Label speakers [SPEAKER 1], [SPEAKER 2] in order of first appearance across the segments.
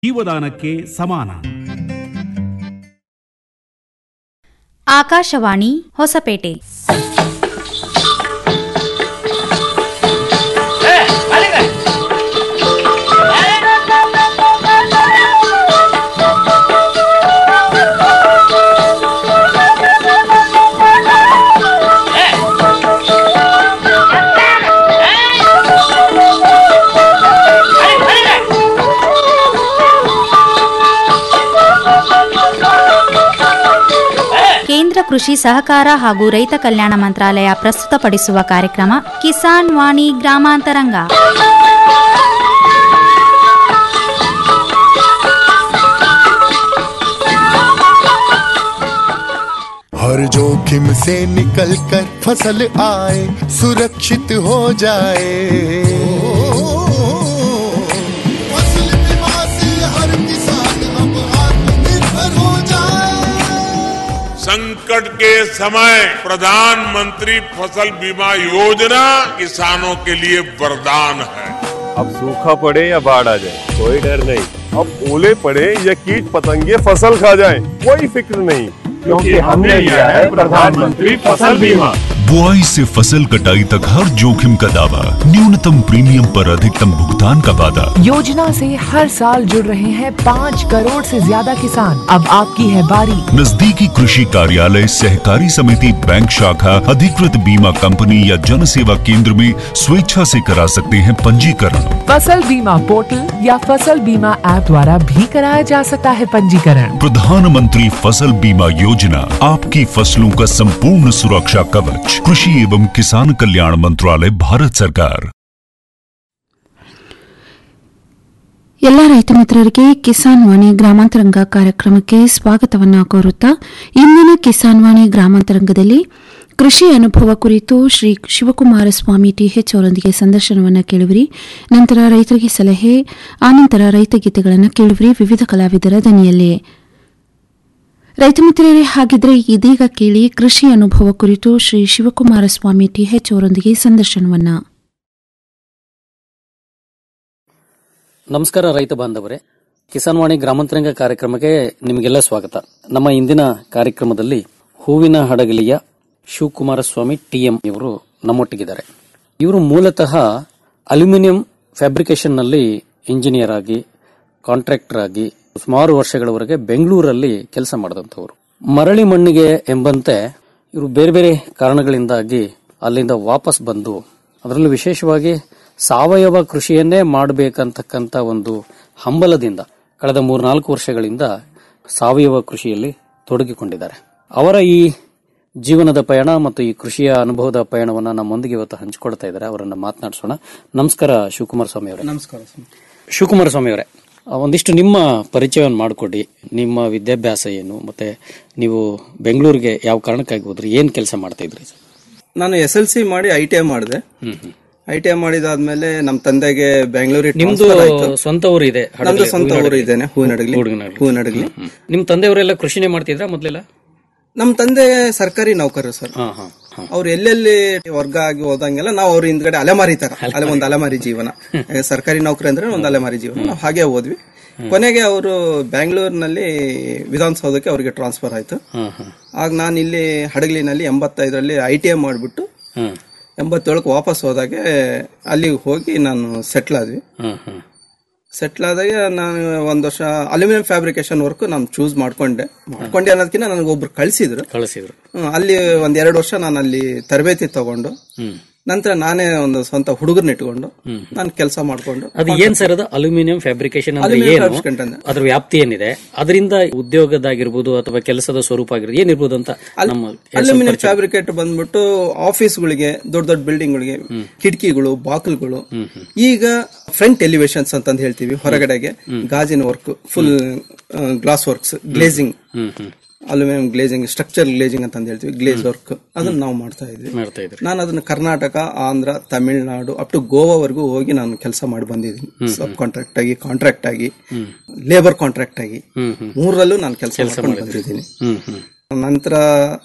[SPEAKER 1] ಜೀವದಾನಕ್ಕೆ ಸಮಾನ
[SPEAKER 2] ಆಕಾಶವಾಣಿ ಹೊಸಪೇಟೆ ಕೇಂದ್ರ ಕೃಷಿ ಸಹಕಾರ ಹಾಗೂ ರೈತ ಕಲ್ಯಾಣ ಮಂತ್ರಾಲಯ ಪ್ರಸ್ತುತಪಡಿಸುವ ಕಾರ್ಯಕ್ರಮ ಕಿಸಾನ್ ವಾಣಿ ಗ್ರಾಮಾಂತರಂಗ
[SPEAKER 3] हर जोखिम से निकल कर फसल आए सुरक्षित हो जाए फसल बीमा से हर किसान अब आत्मनिर्भर हो जाए
[SPEAKER 4] संकट के समय प्रधानमंत्री फसल बीमा योजना किसानों के लिए वरदान है
[SPEAKER 5] अब सूखा पड़े या बाढ़ आ जाए कोई डर नहीं अब ओले पड़े या कीट पतंगे फसल खा जाए कोई फिक्र नहीं क्योंकि हमने लिया है प्रधानमंत्री फसल बीमा
[SPEAKER 6] बुआई से फसल कटाई तक हर जोखिम का दावा न्यूनतम प्रीमियम पर अधिकतम भुगतान का वादा
[SPEAKER 7] योजना से हर साल जुड़ रहे हैं पाँच करोड़ से ज्यादा किसान अब आपकी है बारी
[SPEAKER 6] नजदीकी कृषि कार्यालय सहकारी समिति बैंक शाखा अधिकृत बीमा कंपनी या जन सेवा केंद्र में स्वेच्छा से करा सकते हैं पंजीकरण
[SPEAKER 7] फसल बीमा पोर्टल या फसल बीमा ऐप द्वारा भी कराया जा सकता है पंजीकरण
[SPEAKER 6] प्रधानमंत्री फसल बीमा योजना आपकी फसलों का संपूर्ण सुरक्षा कवच कृषि एवं किसान कल्याण मंत्रालय भारत सरकार
[SPEAKER 8] ಎಲ್ಲ ರೈತ ಮಿತ್ರರಿಗೆ ಕಿಸಾನ್ ವಾಣಿ ಗ್ರಾಮಾಂತರಂಗ ಕಾರ್ಯಕ್ರಮಕ್ಕೆ ಸ್ವಾಗತವನ್ನ ಕೋರುತ್ತಾ ಇಂದಿನ ಕಿಸಾನ್ ವಾಣಿ ಗ್ರಾಮಾಂತರಂಗದಲ್ಲಿ ಕೃಷಿ ಅನುಭವ ಕುರಿತು ಶ್ರೀ ಶಿವಕುಮಾರ ಸ್ವಾಮಿ ಟಿಎಚ್ ಅವರೊಂದಿಗೆ ಸಂದರ್ಶನವನ್ನು ಕೇಳುವಿರಿ ನಂತರ ರೈತರಿಗೆ ಸಲಹೆ ಆನಂತರ ರೈತ ಗೀತೆಗಳನ್ನು ಕೇಳುವಿರಿ ವಿವಿಧ ಕಲಾವಿದರ ದನಿಯಲ್ಲಿ ರೈತ ಮಿತ್ರರೇ ಹಾಗಿದ್ರೆ ಇದೀಗ ಕೇಳಿ ಕೃಷಿ ಅನುಭವ ಕುರಿತು ಶ್ರೀ ಶಿವಕುಮಾರ ಸ್ವಾಮಿ ಟಿಎಚ್ ಅವರೊಂದಿಗೆ ಸಂದರ್ಶನವನ್ನ
[SPEAKER 9] ನಮಸ್ಕಾರ ರೈತ ಬಾಂಧವರೇ ಕಿಸಾನ್ ವಾಣಿ ಗ್ರಾಮಾಂತರಂಗ ಕಾರ್ಯಕ್ರಮಕ್ಕೆ ನಿಮಗೆಲ್ಲ ಸ್ವಾಗತ ನಮ್ಮ ಇಂದಿನ ಕಾರ್ಯಕ್ರಮದಲ್ಲಿ ಹೂವಿನ ಹಡಗಲಿಯ ಶಿವಕುಮಾರ ಸ್ವಾಮಿ ಟಿಎಂ ಇವರು ನಮ್ಮೊಟ್ಟಿಗಿದ್ದಾರೆ ಇವರು ಮೂಲತಃ ಅಲ್ಯೂಮಿನಿಯಂ ಫ್ಯಾಬ್ರಿಕೇಶನ್ ನಲ್ಲಿ ಇಂಜಿನಿಯರ್ ಆಗಿ ಕಾಂಟ್ರಾಕ್ಟರ್ ಆಗಿ ಸುಮಾರು ವರ್ಷಗಳವರೆಗೆ ಬೆಂಗಳೂರಲ್ಲಿ ಕೆಲಸ ಮಾಡಿದಂಥವ್ರು ಮರಳಿ ಮಣ್ಣಿಗೆ ಎಂಬಂತೆ ಇವರು ಬೇರೆ ಬೇರೆ ಕಾರಣಗಳಿಂದಾಗಿ ಅಲ್ಲಿಂದ ವಾಪಸ್ ಬಂದು ಅದರಲ್ಲೂ ವಿಶೇಷವಾಗಿ ಸಾವಯವ ಕೃಷಿಯನ್ನೇ ಮಾಡಬೇಕಂತಕ್ಕಂಥ ಒಂದು ಹಂಬಲದಿಂದ ಕಳೆದ ಮೂರ್ನಾಲ್ಕು ವರ್ಷಗಳಿಂದ ಸಾವಯವ ಕೃಷಿಯಲ್ಲಿ ತೊಡಗಿಕೊಂಡಿದ್ದಾರೆ ಅವರ ಈ ಜೀವನದ ಪಯಣ ಮತ್ತು ಈ ಕೃಷಿಯ ಅನುಭವದ ಪಯಣವನ್ನ ನಮ್ಮೊಂದಿಗೆ ಇವತ್ತು ಹಂಚಿಕೊಳ್ತಾ ಇದ್ದಾರೆ ಅವರನ್ನ ಮಾತನಾಡಿಸೋಣ ನಮಸ್ಕಾರ ಶಿವಕುಮಾರ ಸ್ವಾಮಿ ಅವರೇ
[SPEAKER 10] ನಮಸ್ಕಾರ ಸ್ವಾಮಿ.
[SPEAKER 9] ಶಿವಕುಮಾರ ಸ್ವಾಮಿ ಅವರೇ ಆ, ಒಂದಿಷ್ಟು ನಿಮ್ಮ ಪರಿಚಯವನ್ನು ಮಾಡಿಕೊಡಿ ನಿಮ್ಮ ವಿದ್ಯಾಭ್ಯಾಸ ಏನು ಮತ್ತೆ ನೀವು ಬೆಂಗಳೂರಿಗೆ ಯಾವ ಕಾರಣಕ್ಕಾಗಿ ಹೋದ್ರಿ ಏನ್ ಕೆಲಸ ಮಾಡ್ತಾ ಇದ್ರಿ
[SPEAKER 10] ನಾನು ಎಸ್ ಎಲ್ ಸಿ ಮಾಡಿ ಐ ಟಿ ಐ ಮಾಡಿದೆ ಐ ಟಿ ಐ ಮಾಡಿದಾದ್ಮೇಲೆ ನಮ್ಮ ತಂದೆಗೆ ಬೆಂಗಳೂರಿಗೆ
[SPEAKER 9] ನಿಮ್ದು
[SPEAKER 10] transfer ಆಯ್ತು.
[SPEAKER 9] ಸ್ವಂತ ಊರು ಇದೆ
[SPEAKER 10] ನಮ್ದು
[SPEAKER 9] ಹಡಗಲಿ,
[SPEAKER 10] ಸ್ವಂತ
[SPEAKER 9] ಹೂವಿನ
[SPEAKER 10] ಊರು
[SPEAKER 9] ಹಡಗಲಿ.
[SPEAKER 10] ಇದ್ದೇನೆ ಹೂವಿನಡಗಲಿ
[SPEAKER 9] ಹೂವಿನಡಗಲಿ.
[SPEAKER 10] ಹೂವಿನಡಗಲಿ
[SPEAKER 9] ನಿಮ್ ತಂದೆಯವರೆಲ್ಲ ಕೃಷಿನೇ ಮಾಡ್ತಿದ್ರಾ ಮೊದ್ಲೆಲ್ಲ
[SPEAKER 10] ನಮ್ಮ ತಂದೆ ಸರ್ಕಾರಿ ನೌಕರರು ಸರ್
[SPEAKER 9] ಹಾ ಹಾ ಹಾ.
[SPEAKER 10] ಅವ್ರು ಎಲ್ಲೆಲ್ಲಿ ವರ್ಗ ಆಗಿ ಹೋದಂಗೆಲ್ಲ ನಾವು ಅವ್ರ ಹಿಂದ್ಗಡೆ ಅಲೆಮಾರಿ ತರ ಅಲೆ ಒಂದು ಅಲೆಮಾರಿ ಜೀವನ ಈಗ ಸರ್ಕಾರಿ ನೌಕರಿ ಅಂದ್ರೆ ಒಂದು ಅಲೆಮಾರಿ ಜೀವನ ನಾವು ಹಾಗೆ ಹೋದ್ವಿ ಕೊನೆಗೆ ಅವರು ಬ್ಯಾಂಗ್ಳೂರಿನಲ್ಲಿ ವಿಧಾನಸೌಧಕ್ಕೆ ಅವರಿಗೆ ಟ್ರಾನ್ಸ್ಫರ್ ಆಯ್ತು
[SPEAKER 9] ಹಾ ಹಾ
[SPEAKER 10] ಆಗ ನಾನು ಇಲ್ಲಿ ಹಡಗಲಿನಲ್ಲಿ ಎಂಬತ್ತೈದರಲ್ಲಿ ಐ ಟಿ ಐ ಮಾಡಿಬಿಟ್ಟು
[SPEAKER 9] ಹ್ಮ್
[SPEAKER 10] ಎಂಬತ್ತೇಳಕ್ಕೆ ವಾಪಸ್ ಹೋದಾಗೆ ಅಲ್ಲಿಗೆ ಹೋಗಿ ನಾನು ಸೆಟ್ಲ್ ಆದ್ವಿ
[SPEAKER 9] ಹ್ಮ್ ಹ್ಮ್
[SPEAKER 10] ಸೆಟ್ಲ್ ಆದಾಗ ನಾನು ಒಂದ್ ವರ್ಷ ಅಲ್ಯೂಮಿನಿಯಂ ಫ್ಯಾಬ್ರಿಕೇಶನ್ ವರ್ಕ್ ನಾನು ಚೂಸ್ ಮಾಡ್ಕೊಂಡೆ ಮಾಡ್ಕೊಂಡೆ ಅನ್ನೋದಕ್ಕಿಂತ ನನಗೆ ಒಬ್ರು ಕಳಿಸಿದ್ರು
[SPEAKER 9] ಕಳಿಸಿದ್ರು
[SPEAKER 10] ಅಲ್ಲಿ ಒಂದ್ ಎರಡು ವರ್ಷ ನಾನು ಅಲ್ಲಿ ತರಬೇತಿ ತಗೊಂಡು
[SPEAKER 9] ಹ್ಮ್
[SPEAKER 10] ನಂತರ ನಾನೇ ಒಂದು ಸ್ವಂತ ಹುಡುಗರ್ನ ಇಟ್ಕೊಂಡು ನಾನು ಕೆಲಸ ಮಾಡ್ಕೊಂಡು
[SPEAKER 9] ಅದು ಏನ್ ಸರ್ ಅದು ಅಲ್ಯೂಮಿನಿಯಂ ಫ್ಯಾಬ್ರಿಕೇಶನ್ ಅಂದ್ರೆ
[SPEAKER 10] Aluminium
[SPEAKER 9] ಏನು
[SPEAKER 10] fabrication ಅಂದ್ರೆ?
[SPEAKER 9] ಅದ್ರ ವ್ಯಾಪ್ತಿ ಏನಿದೆ ಅದರಿಂದ ಉದ್ಯೋಗದಾಗಿರ್ಬೋದು ಅಥವಾ ಕೆಲಸದ ಸ್ವರೂಪ ಆಗಿರ್ಬೋದು ಏನಿರ್ಬೋದು ಅಂತ ನಮ್ಮ
[SPEAKER 10] ಅಲ್ಯೂಮಿನಿಯಂ ಫ್ಯಾಬ್ರಿಕೇಟ್ ಬಂದ್ಬಿಟ್ಟು ಆಫೀಸ್ಗಳಿಗೆ ದೊಡ್ಡ ದೊಡ್ಡ ಬಿಲ್ಡಿಂಗ್ಗಳಿಗೆ ಕಿಟಕಿಗಳು ಬಾಕಲ್ಗಳು ಈಗ ಫ್ರಂಟ್ ಎಲಿವೇಶನ್ಸ್ ಅಂತಂದು ಹೇಳ್ತೀವಿ ಹೊರಗಡೆಗೆ ಗಾಜಿನ work full glass works glazing
[SPEAKER 9] hmm hmm
[SPEAKER 10] aluminium glazing structure glazing ಅಂತ ಹೇಳ್ತೀವಿ ಗ್ಲೇಸ್ ವರ್ಕ್ ಅದನ್ನ ನಾವು ಮಾಡ್ತಾ ಇದ್ವಿ
[SPEAKER 9] ಮಾಡ್ತಾ ಇದ್ರಿ
[SPEAKER 10] ನಾನು ಅದನ್ನ ಕರ್ನಾಟಕ ಆಂಧ್ರ ತಮಿಳುನಾಡು ಅಪ್ ಟು ಗೋವಾವರೆಗೂ ಹೋಗಿ ನಾನು ಕೆಲಸ ಮಾಡಿ ಬಂದಿದ್ದೀನಿ ಸಬ್ ಕಾಂಟ್ರಾಕ್ಟ್ ಆಗಿ ಕಾಂಟ್ರಾಕ್ಟ್ ಆಗಿ ಲೇಬರ್ ಕಾಂಟ್ರಾಕ್ಟ್ ಆಗಿ
[SPEAKER 9] ಹ್ಮ್ ಹ್ಮ್
[SPEAKER 10] ಮೂರರಲ್ಲೂ ನಾನು ಕೆಲಸ ಮಾಡ್ಕೊಂಡು ಬಂದಿದ್ದೀನಿ
[SPEAKER 9] ಹ್ಮ್ ಹ್ಮ್
[SPEAKER 10] ನಂತರ